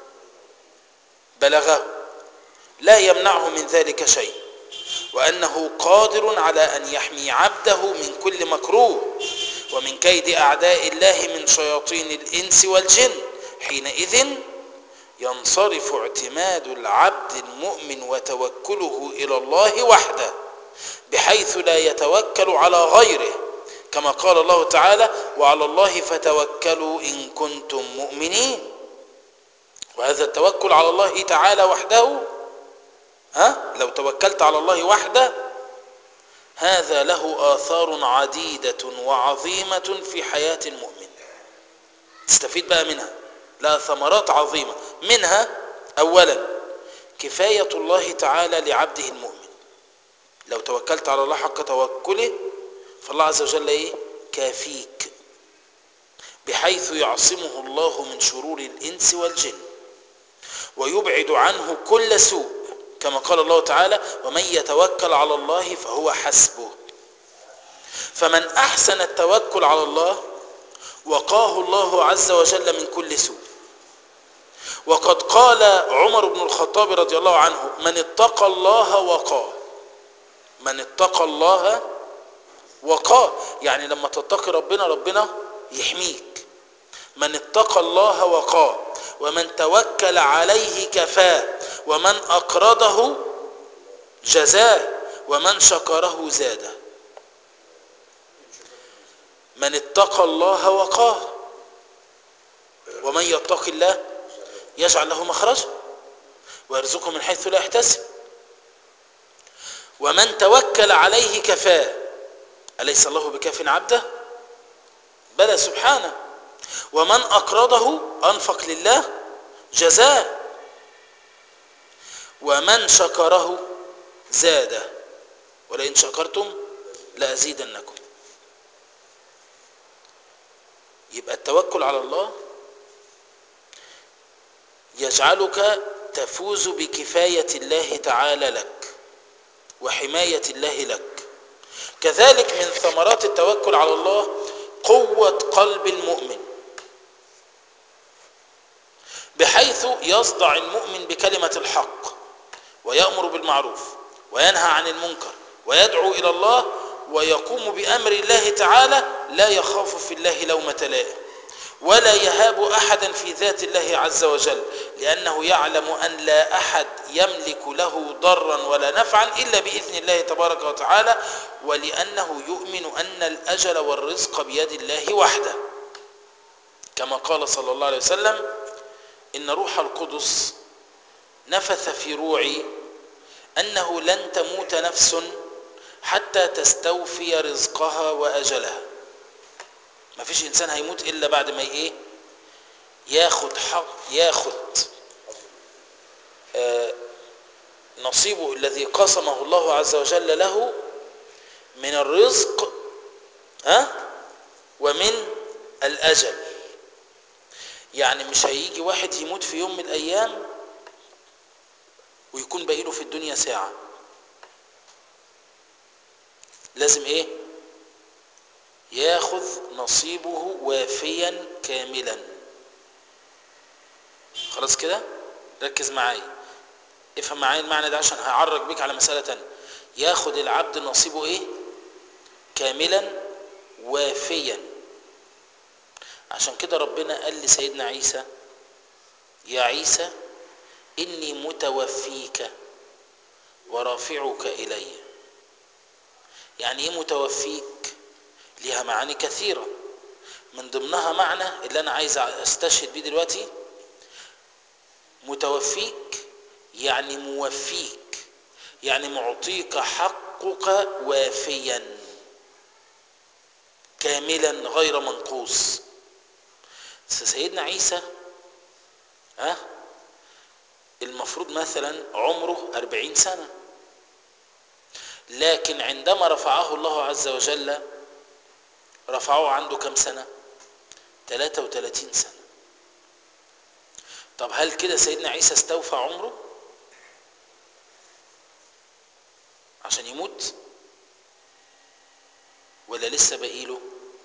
بلغه لا يمنعه من ذلك شيء وأنه قادر على أن يحمي عبده من كل مكروه ومن كيد أعداء الله من شياطين الإنس والجن حينئذ ينصرف اعتماد العبد المؤمن وتوكله إلى الله وحده بحيث لا يتوكل على غيره كما قال الله تعالى وعلى الله فتوكلوا إن كنتم مؤمنين وهذا التوكل على الله تعالى وحده ها لو توكلت على الله وحده هذا له آثار عديدة وعظيمة في حياة المؤمن تستفيد بقى منها لها ثمرات عظيمة منها أولا كفاية الله تعالى لعبده المؤمن لو توكلت على الله حق توكله فالله عز وجل ايه كافيك بحيث يعصمه الله من شرور الإنس والجن ويبعد عنه كل سوء كما قال الله تعالى ومن يتوكل على الله فهو حسبه فمن أحسن التوكل على الله وقاه الله عز وجل من كل سوء وقد قال عمر بن الخطاب رضي الله عنه من اتقى الله وقاه من اتقى الله وقاه يعني لما تتقي ربنا ربنا يحميك من اتقى الله وقاه ومن توكل عليه كفاه ومن أقرضه جزاه ومن شكره زاده من اتقى الله وقاه ومن يتق الله يجعل له مخرجا ويرزقه من حيث لا يحتسب ومن توكل عليه كفاه أليس الله بكاف عبده بلى سبحانه ومن أقرضه أنفق لله جزاه ومن شكره زاده ولئن شكرتم لأزيدنكم يبقى التوكل على الله يجعلك تفوز بكفاية الله تعالى لك وحماية الله لك كذلك من ثمرات التوكل على الله قوة قلب المؤمن بحيث يصدع المؤمن بكلمة الحق ويأمر بالمعروف وينهى عن المنكر ويدعو إلى الله ويقوم بأمر الله تعالى لا يخاف في الله لومة لائم ولا يهاب أحدا في ذات الله عز وجل لأنه يعلم أن لا أحد يملك له ضرا ولا نفعا إلا بإذن الله تبارك وتعالى ولأنه يؤمن أن الأجل والرزق بيد الله وحده كما قال صلى الله عليه وسلم إن روح القدس نفث في روعي أنه لن تموت نفس حتى تستوفي رزقها وأجلها ما فيش إنسان هيموت إلا بعد ما إيه ياخد حق ياخد آه نصيبه الذي قسمه الله عز وجل له من الرزق ها أه؟ ومن الأجل يعني مش هيجي واحد يموت في يوم من الأيام ويكون باقي له في الدنيا ساعة لازم ايه ياخذ نصيبه وافيا كاملا خلاص كده ركز معايا افهم معايا المعنى ده عشان هعرج بيك على مسألة تانية ياخد العبد نصيبه ايه كاملا وافيا عشان كده ربنا قال لسيدنا عيسى يا عيسى إني متوفيك ورافعك إلي يعني إيه متوفيك لها معاني كثيرة من ضمنها معنى اللي أنا عايز أستشهد بيه دلوقتي متوفيك يعني موفيك يعني معطيك حقك وافيا كاملا غير منقوص سيدنا عيسى ها المفروض مثلا عمره أربعين سنة لكن عندما رفعه الله عز وجل رفعه عنده كم سنة 33 سنة طب هل كده سيدنا عيسى استوفى عمره عشان يموت ولا لسه باقي له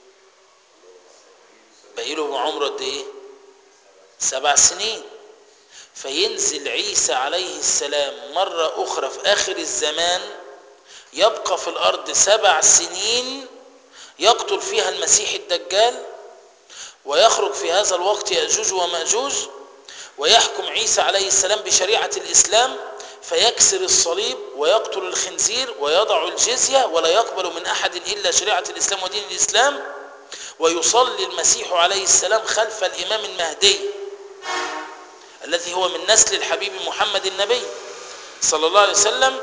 باقي له عمره قد ايه سبع سنين فينزل عيسى عليه السلام مرة أخرى في آخر الزمان يبقى في الأرض سبع سنين يقتل فيها المسيح الدجال ويخرج في هذا الوقت يأجوج ومأجوج ويحكم عيسى عليه السلام بشريعة الإسلام فيكسر الصليب ويقتل الخنزير ويضع الجزية ولا يقبل من أحد إلا شريعة الإسلام ودين الإسلام ويصلي المسيح عليه السلام خلف الإمام المهدي الذي هو من نسل الحبيب محمد النبي صلى الله عليه وسلم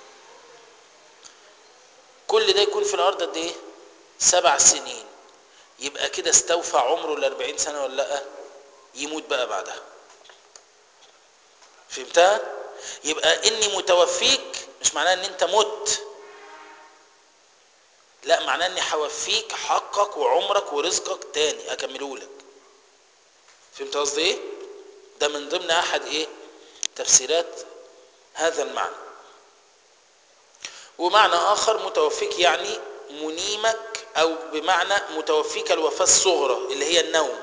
كل ده يكون في الأرض قد إيه؟ سبع سنين يبقى كده استوفى عمره الأربعين سنة ولا لأ؟ يموت بقى بعدها فهمتها؟ يبقى إني متوفيك مش معناه إن أنت مت لا معناه إني هوفيك حقك وعمرك ورزقك تاني أكمله لك فهمت قصدي إيه؟ ده من ضمن أحد إيه؟ تفسيرات هذا المعنى ومعنى آخر متوفيك يعني منيمك أو بمعنى متوفيك الوفاة الصغرى اللي هي النوم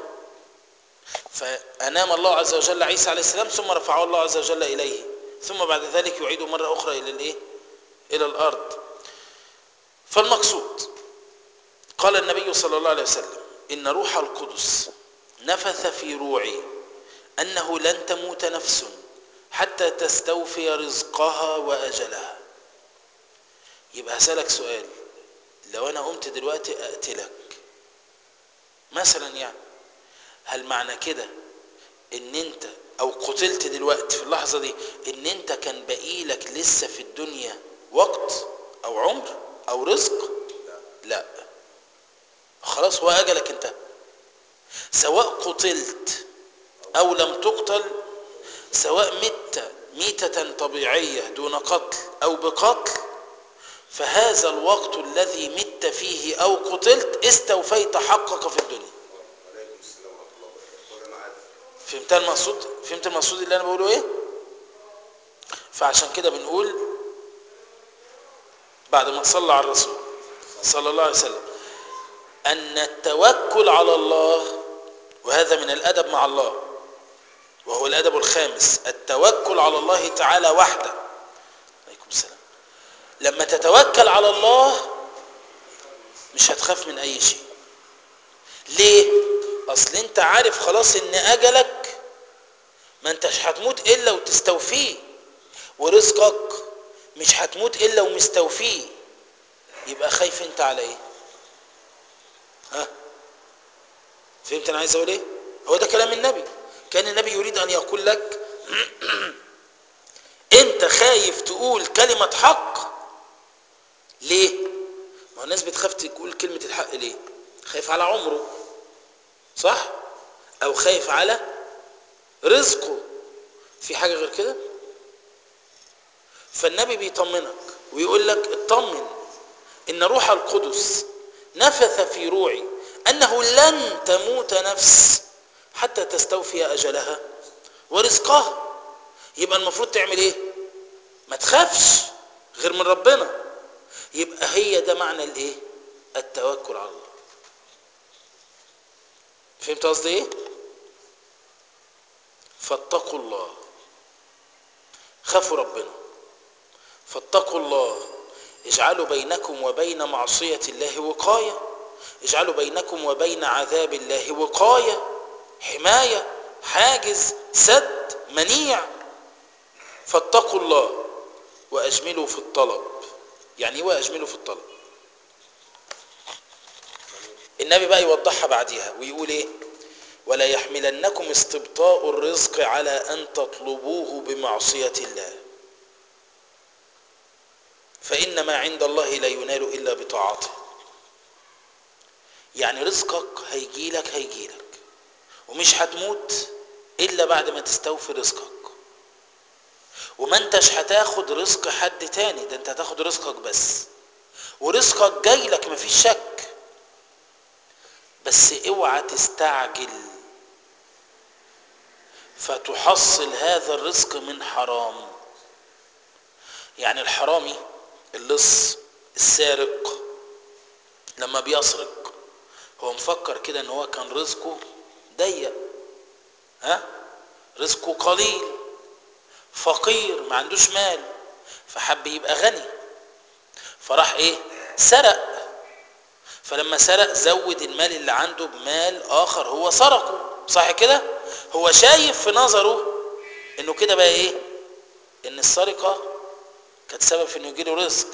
فأنام الله عز وجل عيسى عليه السلام ثم رفعه الله عز وجل إليه ثم بعد ذلك يعيده مرة أخرى إلى الإيه؟ إلى الأرض فالمقصود قال النبي صلى الله عليه وسلم إن روح القدس نفث في روعي أنه لن تموت نفس حتى تستوفي رزقها وأجلها يبقى هسألك سؤال لو أنا قمت دلوقتي أقتلك مثلا يعني هل معنى كده ان انت او قتلت دلوقتي في اللحظة دي ان انت كان باقي لك لسه في الدنيا وقت او عمر او رزق لا خلاص هو اجلك انت سواء قتلت او لم تقتل سواء مت ميتة طبيعية دون قتل او بقتل فهذا الوقت الذي مت فيه او قتلت استوفيت حقك في الدنيا وعليكم السلام ورحمه الله وبركاته وانا معاك فهمت المقصود فهمت المقصود اللي انا بقوله ايه فعشان كده بنقول بعد ما تصلى على الرسول صلى الله عليه وسلم ان التوكل على الله وهذا من الادب مع الله وهو الادب الخامس التوكل على الله تعالى وحده عليكم السلام لما تتوكل على الله مش هتخاف من اي شيء ليه اصل انت عارف خلاص ان اجلك ما انتش هتموت الا وتستوفيه ورزقك مش هتموت الا ومستوفيه يبقى خايف انت على ايه ها فهمت انا عايز اقول ايه هو ده كلام النبي كان النبي يريد ان يقول لك انت خايف تقول كلمة حق ليه ما هو الناس بتخاف تقول كلمة الحق ليه خايف على عمره صح او خايف على رزقه في حاجة غير كده فالنبي بيطمنك ويقول لك اطمن ان روح القدس نفث في روعي انه لن تموت نفس حتى تستوفي اجلها ورزقها يبقى المفروض تعمل ايه ما تخافش غير من ربنا يبقى هي ده معنى الايه التوكل على الله فهمت قصدي ايه فاتقوا الله خافوا ربنا فاتقوا الله اجعلوا بينكم وبين معصية الله وقاية اجعلوا بينكم وبين عذاب الله وقاية حماية حاجز سد منيع فاتقوا الله واجملوا في الطلب يعني ايه واجملوا في الطلب النبي بقى يوضحها بعديها ويقول ايه ولا يحملنكم استبطاء الرزق على ان تطلبوه بمعصية الله فإن ما عند الله لا ينال إلا بطاعته يعني رزقك هيجيلك هيجيلك ومش هتموت إلا بعد ما تستوفي رزقك وما انتش هتاخد رزق حد تاني ده انت هتاخد رزقك بس ورزقك جاي لك مفيش شك بس اوعى تستعجل فتحصل هذا الرزق من حرام يعني الحرامي اللص السارق لما بيسرق هو مفكر كده ان هو كان رزقه ضيق ها رزقه قليل فقير ما عندوش مال فحب يبقى غني فراح ايه سرق فلما سرق زود المال اللي عنده بمال اخر هو سرقه صح كده هو شايف في نظره انه كده بقى ايه ان السرقة كانت سبب في انه يجيله رزق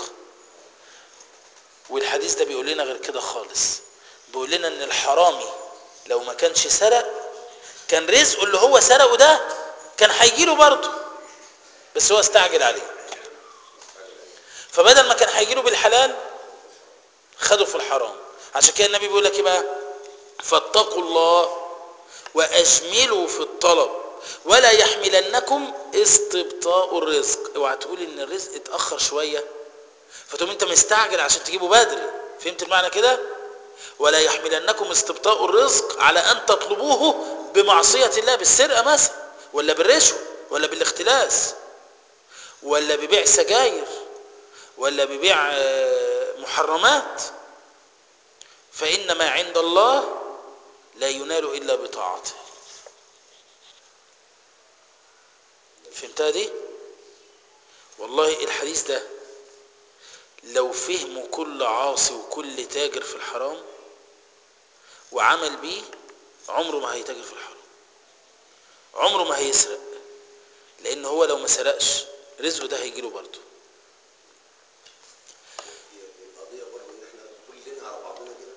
والحديث ده بيقول لنا غير كده خالص بيقول لنا ان الحرامي لو ما كانش سرق كان رزقه اللي هو سرقه ده كان هيجيله برضه بس هو استعجل عليه فبدل ما كان هيجيله بالحلال خده في الحرام عشان كده النبي بيقول لك ايه بقى فاتقوا الله واجملوا في الطلب ولا يحملنكم استبطاء الرزق اوعى تقول ان الرزق اتاخر شويه فتقوم انت مستعجل عشان تجيبه بدري فهمت المعنى كده ولا يحملنكم استبطاء الرزق على ان تطلبوه بمعصيه الله بالسرقه مثلا ولا بالرشوه ولا بالاختلاس ولا ببيع سجاير ولا ببيع آه، محرمات فإن ما عند الله لا ينال إلا بطاعته فهمتها دي والله الحديث ده لو فهمه كل عاصي وكل تاجر في الحرام وعمل بيه عمره ما هيتاجر في الحرام عمره ما هيسرق لان هو لو ما سرقش رزقه ده هيجيله برضه هي القضية برضه إن إحنا كلنا على بعضنا كده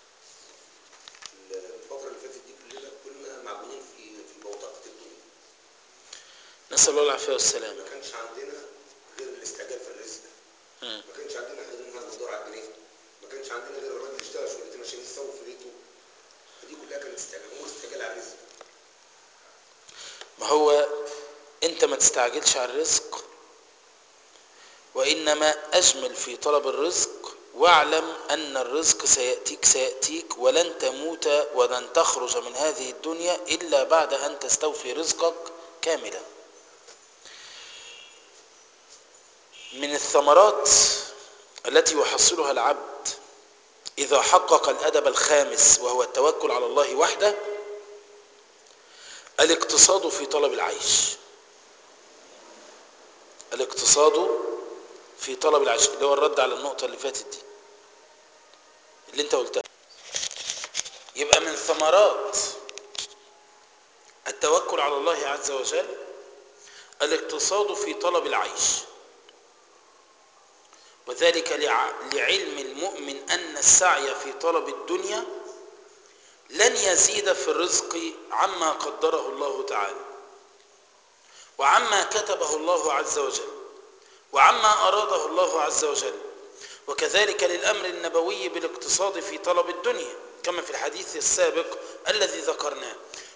الفترة اللي فاتت دي كلنا كنا معجونين في في بوتقة الدنيا نسال الله العافيه والسلامه ما كانش عندنا غير الاستعجال في الرزق مم. ما كانش عندنا غير ان احنا ندور على الجنيه ما كانش عندنا غير الراجل يشتغل شغلتين عشان يسوي في بيته فدي كلها كانت استعجال هو استعجال على الرزق ما هو انت ما تستعجلش على الرزق وانما اجمل في طلب الرزق واعلم ان الرزق سياتيك سياتيك ولن تموت ولن تخرج من هذه الدنيا الا بعد ان تستوفي رزقك كاملا من الثمرات التي يحصلها العبد اذا حقق الادب الخامس وهو التوكل على الله وحده الاقتصاد في طلب العيش الاقتصاد في طلب العيش اللي هو الرد على النقطة اللي فاتت دي اللي انت قلتها يبقى من ثمرات التوكل على الله عز وجل الاقتصاد في طلب العيش وذلك لع- لعلم المؤمن أن السعي في طلب الدنيا لن يزيد في الرزق عما قدره الله تعالى وعما كتبه الله عز وجل وعما أراده الله عز وجل وكذلك للأمر النبوي بالاقتصاد في طلب الدنيا كما في الحديث السابق الذي ذكرناه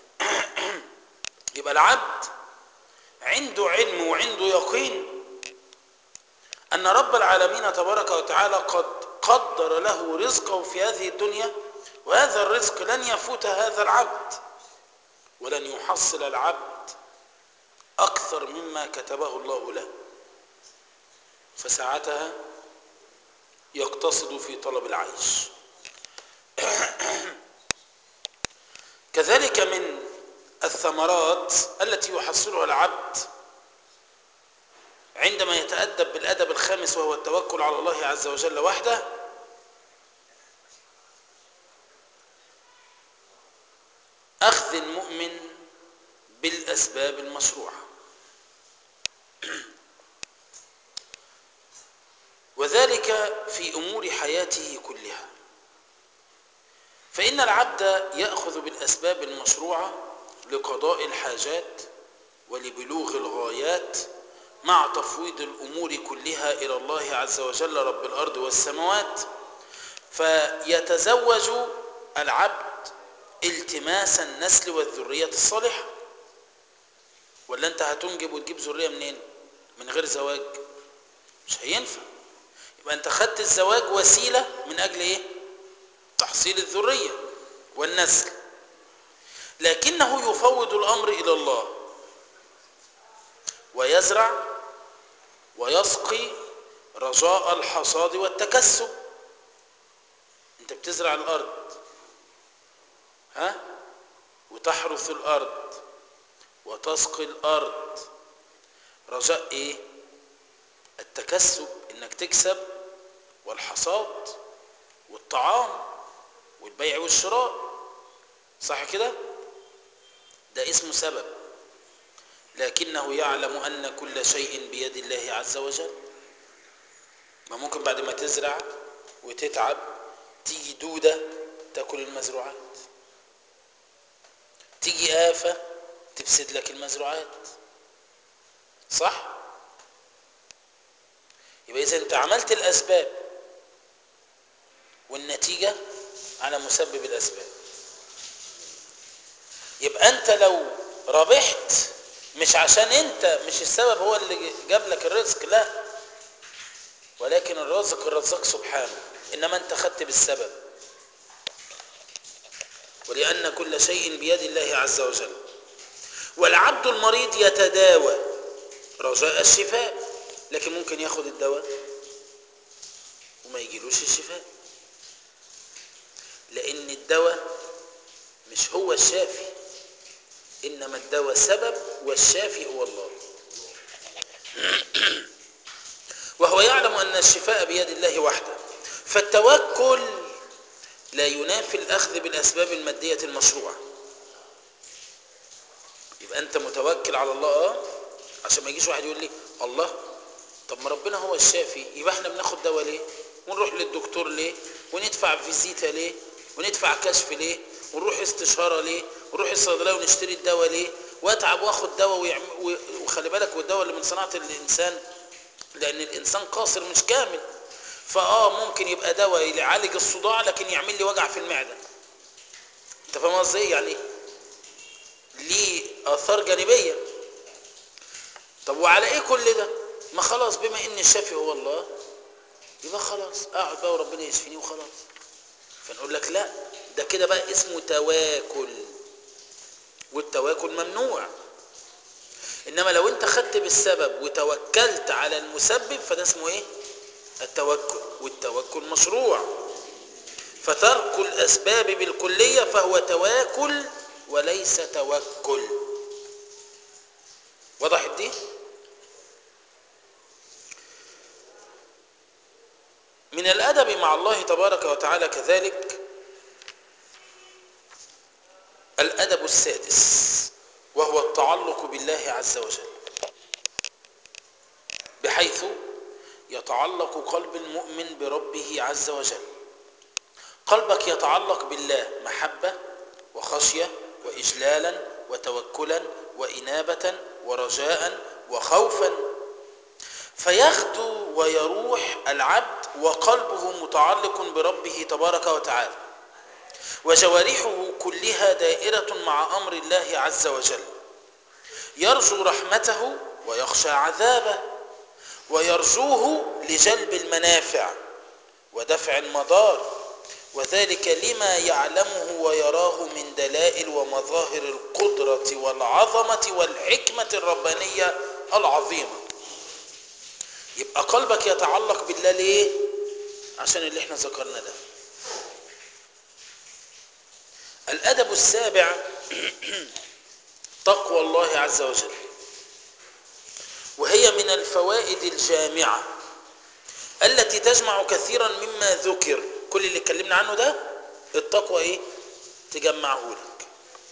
يبقى العبد عنده علم وعنده يقين أن رب العالمين تبارك وتعالى قد قدر له رزقه في هذه الدنيا وهذا الرزق لن يفوت هذا العبد ولن يحصل العبد أكثر مما كتبه الله له فساعتها يقتصد في طلب العيش كذلك من الثمرات التي يحصلها العبد عندما يتأدب بالأدب الخامس وهو التوكل على الله عز وجل وحده أخذ المؤمن بالأسباب المشروعة وذلك في أمور حياته كلها فإن العبد يأخذ بالأسباب المشروعة لقضاء الحاجات ولبلوغ الغايات مع تفويض الأمور كلها إلى الله عز وجل رب الأرض والسماوات فيتزوج العبد التماس النسل والذرية الصالحة ولا أنت هتنجب وتجيب ذرية منين من غير زواج مش هينفع يبقى أنت خدت الزواج وسيلة من أجل إيه تحصيل الذرية والنسل لكنه يفوض الأمر إلى الله ويزرع ويسقي رجاء الحصاد والتكسب انت بتزرع الارض ها وتحرث الارض وتسقي الارض رجاء ايه التكسب انك تكسب والحصاد والطعام والبيع والشراء صح كده ده اسمه سبب لكنه يعلم أن كل شيء بيد الله عز وجل ما ممكن بعد ما تزرع وتتعب تيجي دودة تاكل المزروعات تيجي آفة تفسد لك المزروعات صح يبقى إذا أنت عملت الأسباب والنتيجة على مسبب الأسباب يبقى أنت لو ربحت مش عشان أنت مش السبب هو اللي جاب لك الرزق لا ولكن الرازق الرزاق سبحانه إنما أنت خدت بالسبب ولأن كل شيء بيد الله عز وجل والعبد المريض يتداوى رجاء الشفاء لكن ممكن ياخد الدواء وما يجيلوش الشفاء لأن الدواء مش هو الشافي إنما الدواء سبب والشافي هو الله وهو يعلم أن الشفاء بيد الله وحده فالتوكل لا ينافي الأخذ بالأسباب المادية المشروعة يبقى أنت متوكل على الله آه عشان ما يجيش واحد يقول لي الله طب ما ربنا هو الشافي يبقى احنا بناخد دواء ليه ونروح للدكتور ليه وندفع فيزيتا ليه وندفع كشف ليه ونروح استشارة ليه ونروح الصيدلية ونشتري الدواء ليه واتعب واخد دواء ويعم... وخلي بالك والدواء اللي من صناعة الإنسان لأن الإنسان قاصر مش كامل فآه ممكن يبقى دواء يعالج الصداع لكن يعمل لي وجع في المعدة انت فاهم قصدي إيه؟ يعني ليه آثار جانبية طب وعلى ايه كل ده ما خلاص بما ان الشافي هو الله يبقى خلاص اقعد بقى وربنا يشفيني وخلاص فنقول لك لا ده كده بقى اسمه تواكل والتواكل ممنوع انما لو انت خدت بالسبب وتوكلت على المسبب فده اسمه ايه التوكل والتوكل مشروع فترك الاسباب بالكليه فهو تواكل وليس توكل وضحت دي من الادب مع الله تبارك وتعالى كذلك الادب السادس وهو التعلق بالله عز وجل بحيث يتعلق قلب المؤمن بربه عز وجل قلبك يتعلق بالله محبة وخشية وإجلالا وتوكلا وإنابة ورجاء وخوفا فيغدو ويروح العبد وقلبه متعلق بربه تبارك وتعالى وجوارحه كلها دائرة مع أمر الله عز وجل يرجو رحمته ويخشى عذابه ويرجوه لجلب المنافع ودفع المضار وذلك لما يعلمه ويراه من دلائل ومظاهر القدرة والعظمة والحكمة الربانية العظيمة يبقى قلبك يتعلق بالله ليه عشان اللي احنا ذكرنا ده الأدب السابع تقوى الله عز وجل وهي من الفوائد الجامعة التي تجمع كثيرا مما ذكر كل اللي اتكلمنا عنه ده التقوى ايه تجمعه لك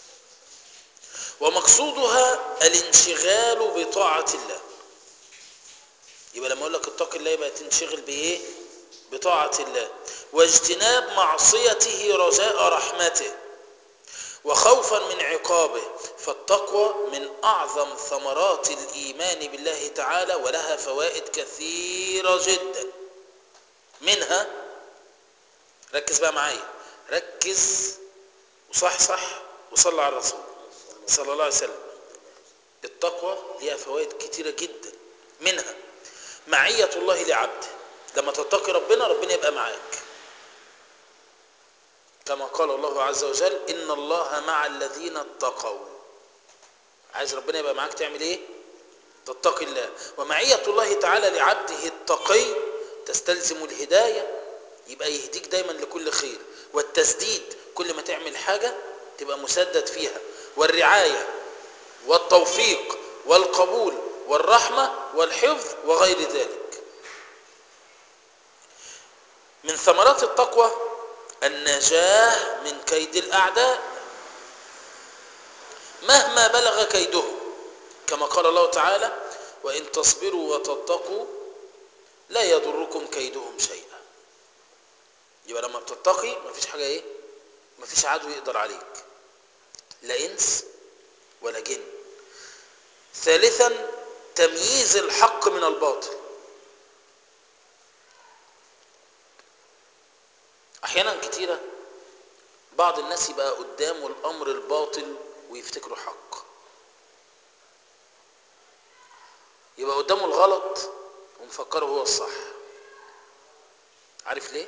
ومقصودها الانشغال بطاعة الله يبقى لما اقول لك اتق الله يبقى تنشغل بايه بطاعة الله واجتناب معصيته رجاء رحمته وخوفا من عقابه فالتقوى من أعظم ثمرات الإيمان بالله تعالى ولها فوائد كثيرة جدا منها ركز بقى معايا ركز وصح صح وصلى على الرسول صلى الله عليه وسلم التقوى ليها فوائد كثيرة جدا منها معية الله لعبده لما تتقي ربنا ربنا يبقى معاك كما قال الله عز وجل إن الله مع الذين اتقوا عايز ربنا يبقى معاك تعمل ايه تتقي الله ومعية الله تعالى لعبده التقي تستلزم الهداية يبقى يهديك دايما لكل خير والتسديد كل ما تعمل حاجة تبقى مسدد فيها والرعاية والتوفيق والقبول والرحمة والحفظ وغير ذلك من ثمرات التقوى النجاة من كيد الأعداء مهما بلغ كيدهم كما قال الله تعالى وإن تصبروا وتتقوا لا يضركم كيدهم شيئا يبقى لما بتتقي مفيش حاجة ايه مفيش عدو يقدر عليك لا إنس ولا جن ثالثا تمييز الحق من الباطل احيانا كتيرة بعض الناس يبقى قدامه الامر الباطل ويفتكره حق يبقى قدامه الغلط ومفكره هو الصح عارف ليه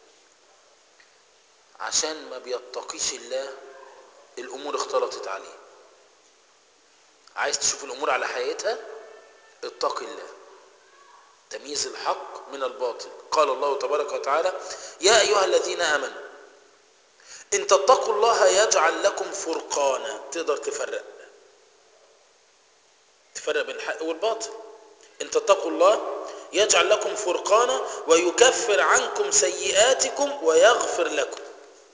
عشان ما بيتقيش الله الامور اختلطت عليه عايز تشوف الامور على حقيقتها اتق الله تمييز الحق من الباطل قال الله تبارك وتعالى يا ايها الذين امنوا ان تتقوا الله يجعل لكم فرقانا تقدر تفرق تفرق بين الحق والباطل ان تتقوا الله يجعل لكم فرقانا ويكفر عنكم سيئاتكم ويغفر لكم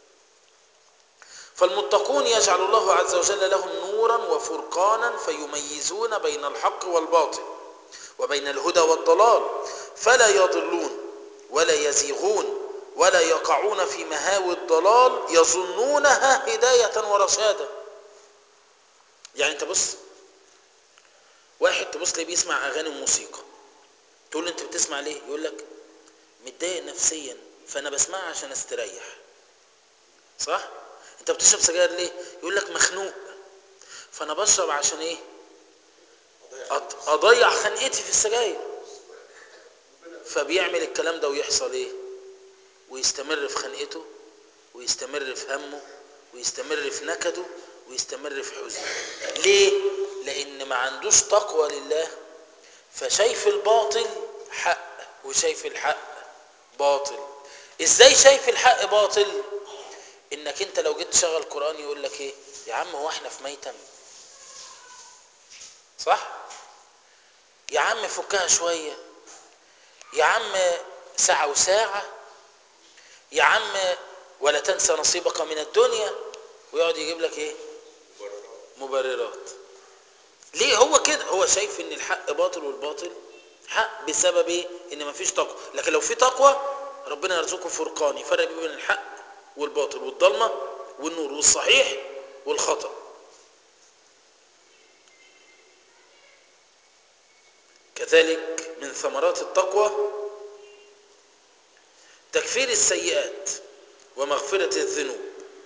فالمتقون يجعل الله عز وجل لهم نورا وفرقانا فيميزون بين الحق والباطل وبين الهدى والضلال فلا يضلون ولا يزيغون ولا يقعون في مهاوي الضلال يظنونها هداية ورشادا يعني انت بص واحد تبص ليه بيسمع اغاني وموسيقى تقول له انت بتسمع ليه يقول لك متضايق نفسيا فانا بسمعها عشان استريح صح انت بتشرب سجاير ليه يقول لك مخنوق فانا بشرب عشان ايه أض- اضيع خنقتي في السجاير فبيعمل الكلام ده ويحصل ايه ويستمر في خنقته ويستمر في همه ويستمر في نكده ويستمر في حزنه ليه لان ما عندوش تقوى لله فشايف الباطل حق وشايف الحق باطل ازاي شايف الحق باطل انك انت لو جيت تشغل قرآن يقول لك ايه يا عم هو احنا في ميتم صح يا عم فكها شوية يا عم ساعة وساعة يا عم ولا تنسى نصيبك من الدنيا ويقعد يجيب لك ايه مبررات ليه هو كده هو شايف ان الحق باطل والباطل حق بسبب ايه ان مفيش تقوى لكن لو في تقوى ربنا يرزقه فرقان يفرق بين الحق والباطل والضلمه والنور والصحيح والخطأ كذلك من ثمرات التقوى تكفير السيئات ومغفرة الذنوب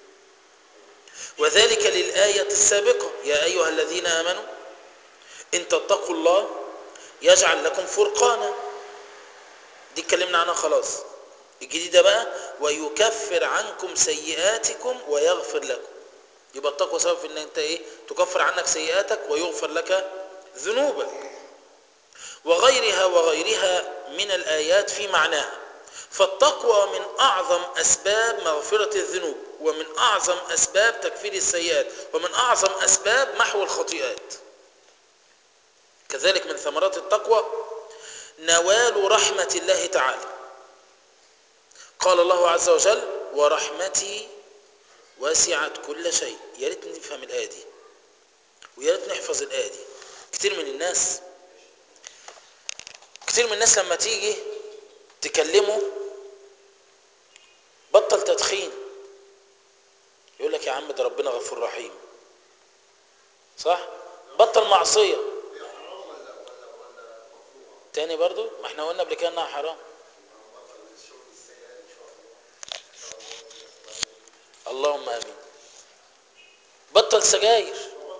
وذلك للآية السابقة يا أيها الذين آمنوا إن تتقوا الله يجعل لكم فرقانا دي اتكلمنا عنها خلاص الجديدة بقى ويكفر عنكم سيئاتكم ويغفر لكم يبقى التقوى سبب في ان انت ايه تكفر عنك سيئاتك ويغفر لك ذنوبك وغيرها وغيرها من الآيات في معناها فالتقوى من أعظم أسباب مغفرة الذنوب ومن أعظم أسباب تكفير السيئات ومن أعظم أسباب محو الخطيئات كذلك من ثمرات التقوى نوال رحمة الله تعالى قال الله عز وجل ورحمتي وسعت كل شيء يا ريت نفهم الآية دي ويا ريت نحفظ الآية دي كتير من الناس كتير من الناس لما تيجي تكلمه بطل تدخين يقول لك يا عم ده ربنا غفور رحيم صح بطل معصية تاني برضو ما احنا قلنا قبل كده انها حرام اللهم امين بطل سجاير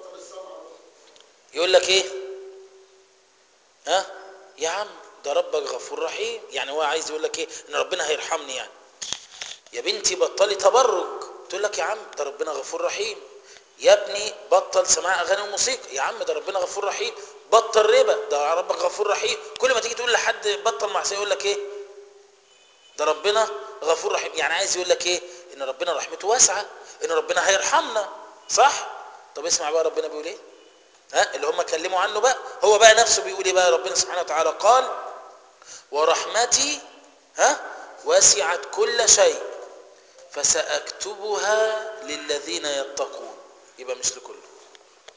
يقول لك ايه ها يا عم ده ربك غفور رحيم يعني هو عايز يقول لك ايه ان ربنا هيرحمني يعني يا بنتي بطلي تبرج تقول لك يا عم ده ربنا غفور رحيم يا ابني بطل سماع اغاني وموسيقى يا عم ده ربنا غفور رحيم بطل ربا ده ربك غفور رحيم كل ما تيجي تقول لحد بطل معصيه يقول لك ايه ده ربنا غفور رحيم يعني عايز يقول لك ايه ان ربنا رحمته واسعه ان ربنا هيرحمنا صح طب اسمع بقى ربنا بيقول ايه ها اللي هم كلموا عنه بقى هو بقى نفسه بيقول ايه بقى ربنا سبحانه وتعالى قال ورحمتي ها وسعت كل شيء فسأكتبها للذين يتقون يبقى مش لكله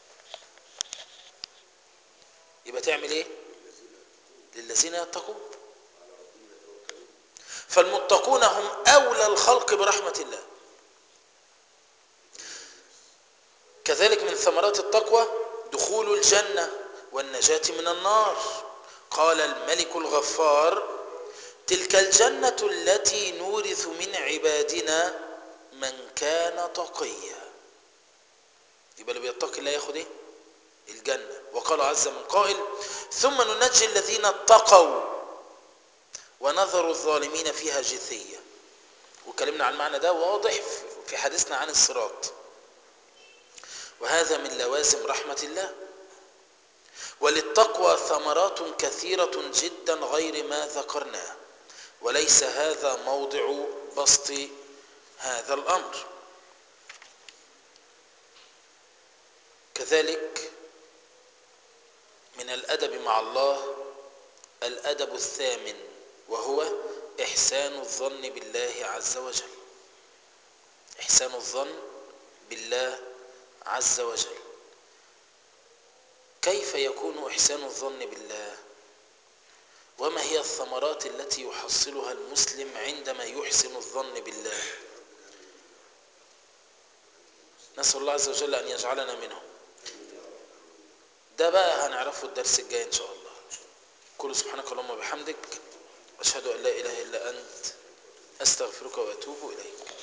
يبقى تعمل ايه الذين للذين يتقون على ربهم يتوكلون فالمتقون هم اولى الخلق برحمه الله كذلك من ثمرات التقوى دخول الجنه والنجاه من النار قال الملك الغفار تلك الجنه التي نورث من عبادنا من كان تقيا يبقى اللي بيتقي الله ياخد ايه الجنه وقال عز من قائل ثم ننجي الذين اتقوا ونذر الظالمين فيها جثيه وكلمنا عن المعنى ده واضح في حديثنا عن الصراط وهذا من لوازم رحمه الله وللتقوى ثمرات كثيره جدا غير ما ذكرناه وليس هذا موضع بسط هذا الامر كذلك من الادب مع الله الادب الثامن وهو احسان الظن بالله عز وجل احسان الظن بالله عز وجل كيف يكون احسان الظن بالله وما هي الثمرات التي يحصلها المسلم عندما يحسن الظن بالله نسال الله عز وجل ان يجعلنا منهم ده بقى هنعرفه الدرس الجاي ان شاء الله كل سبحانك اللهم وبحمدك اشهد ان لا اله الا انت استغفرك واتوب اليك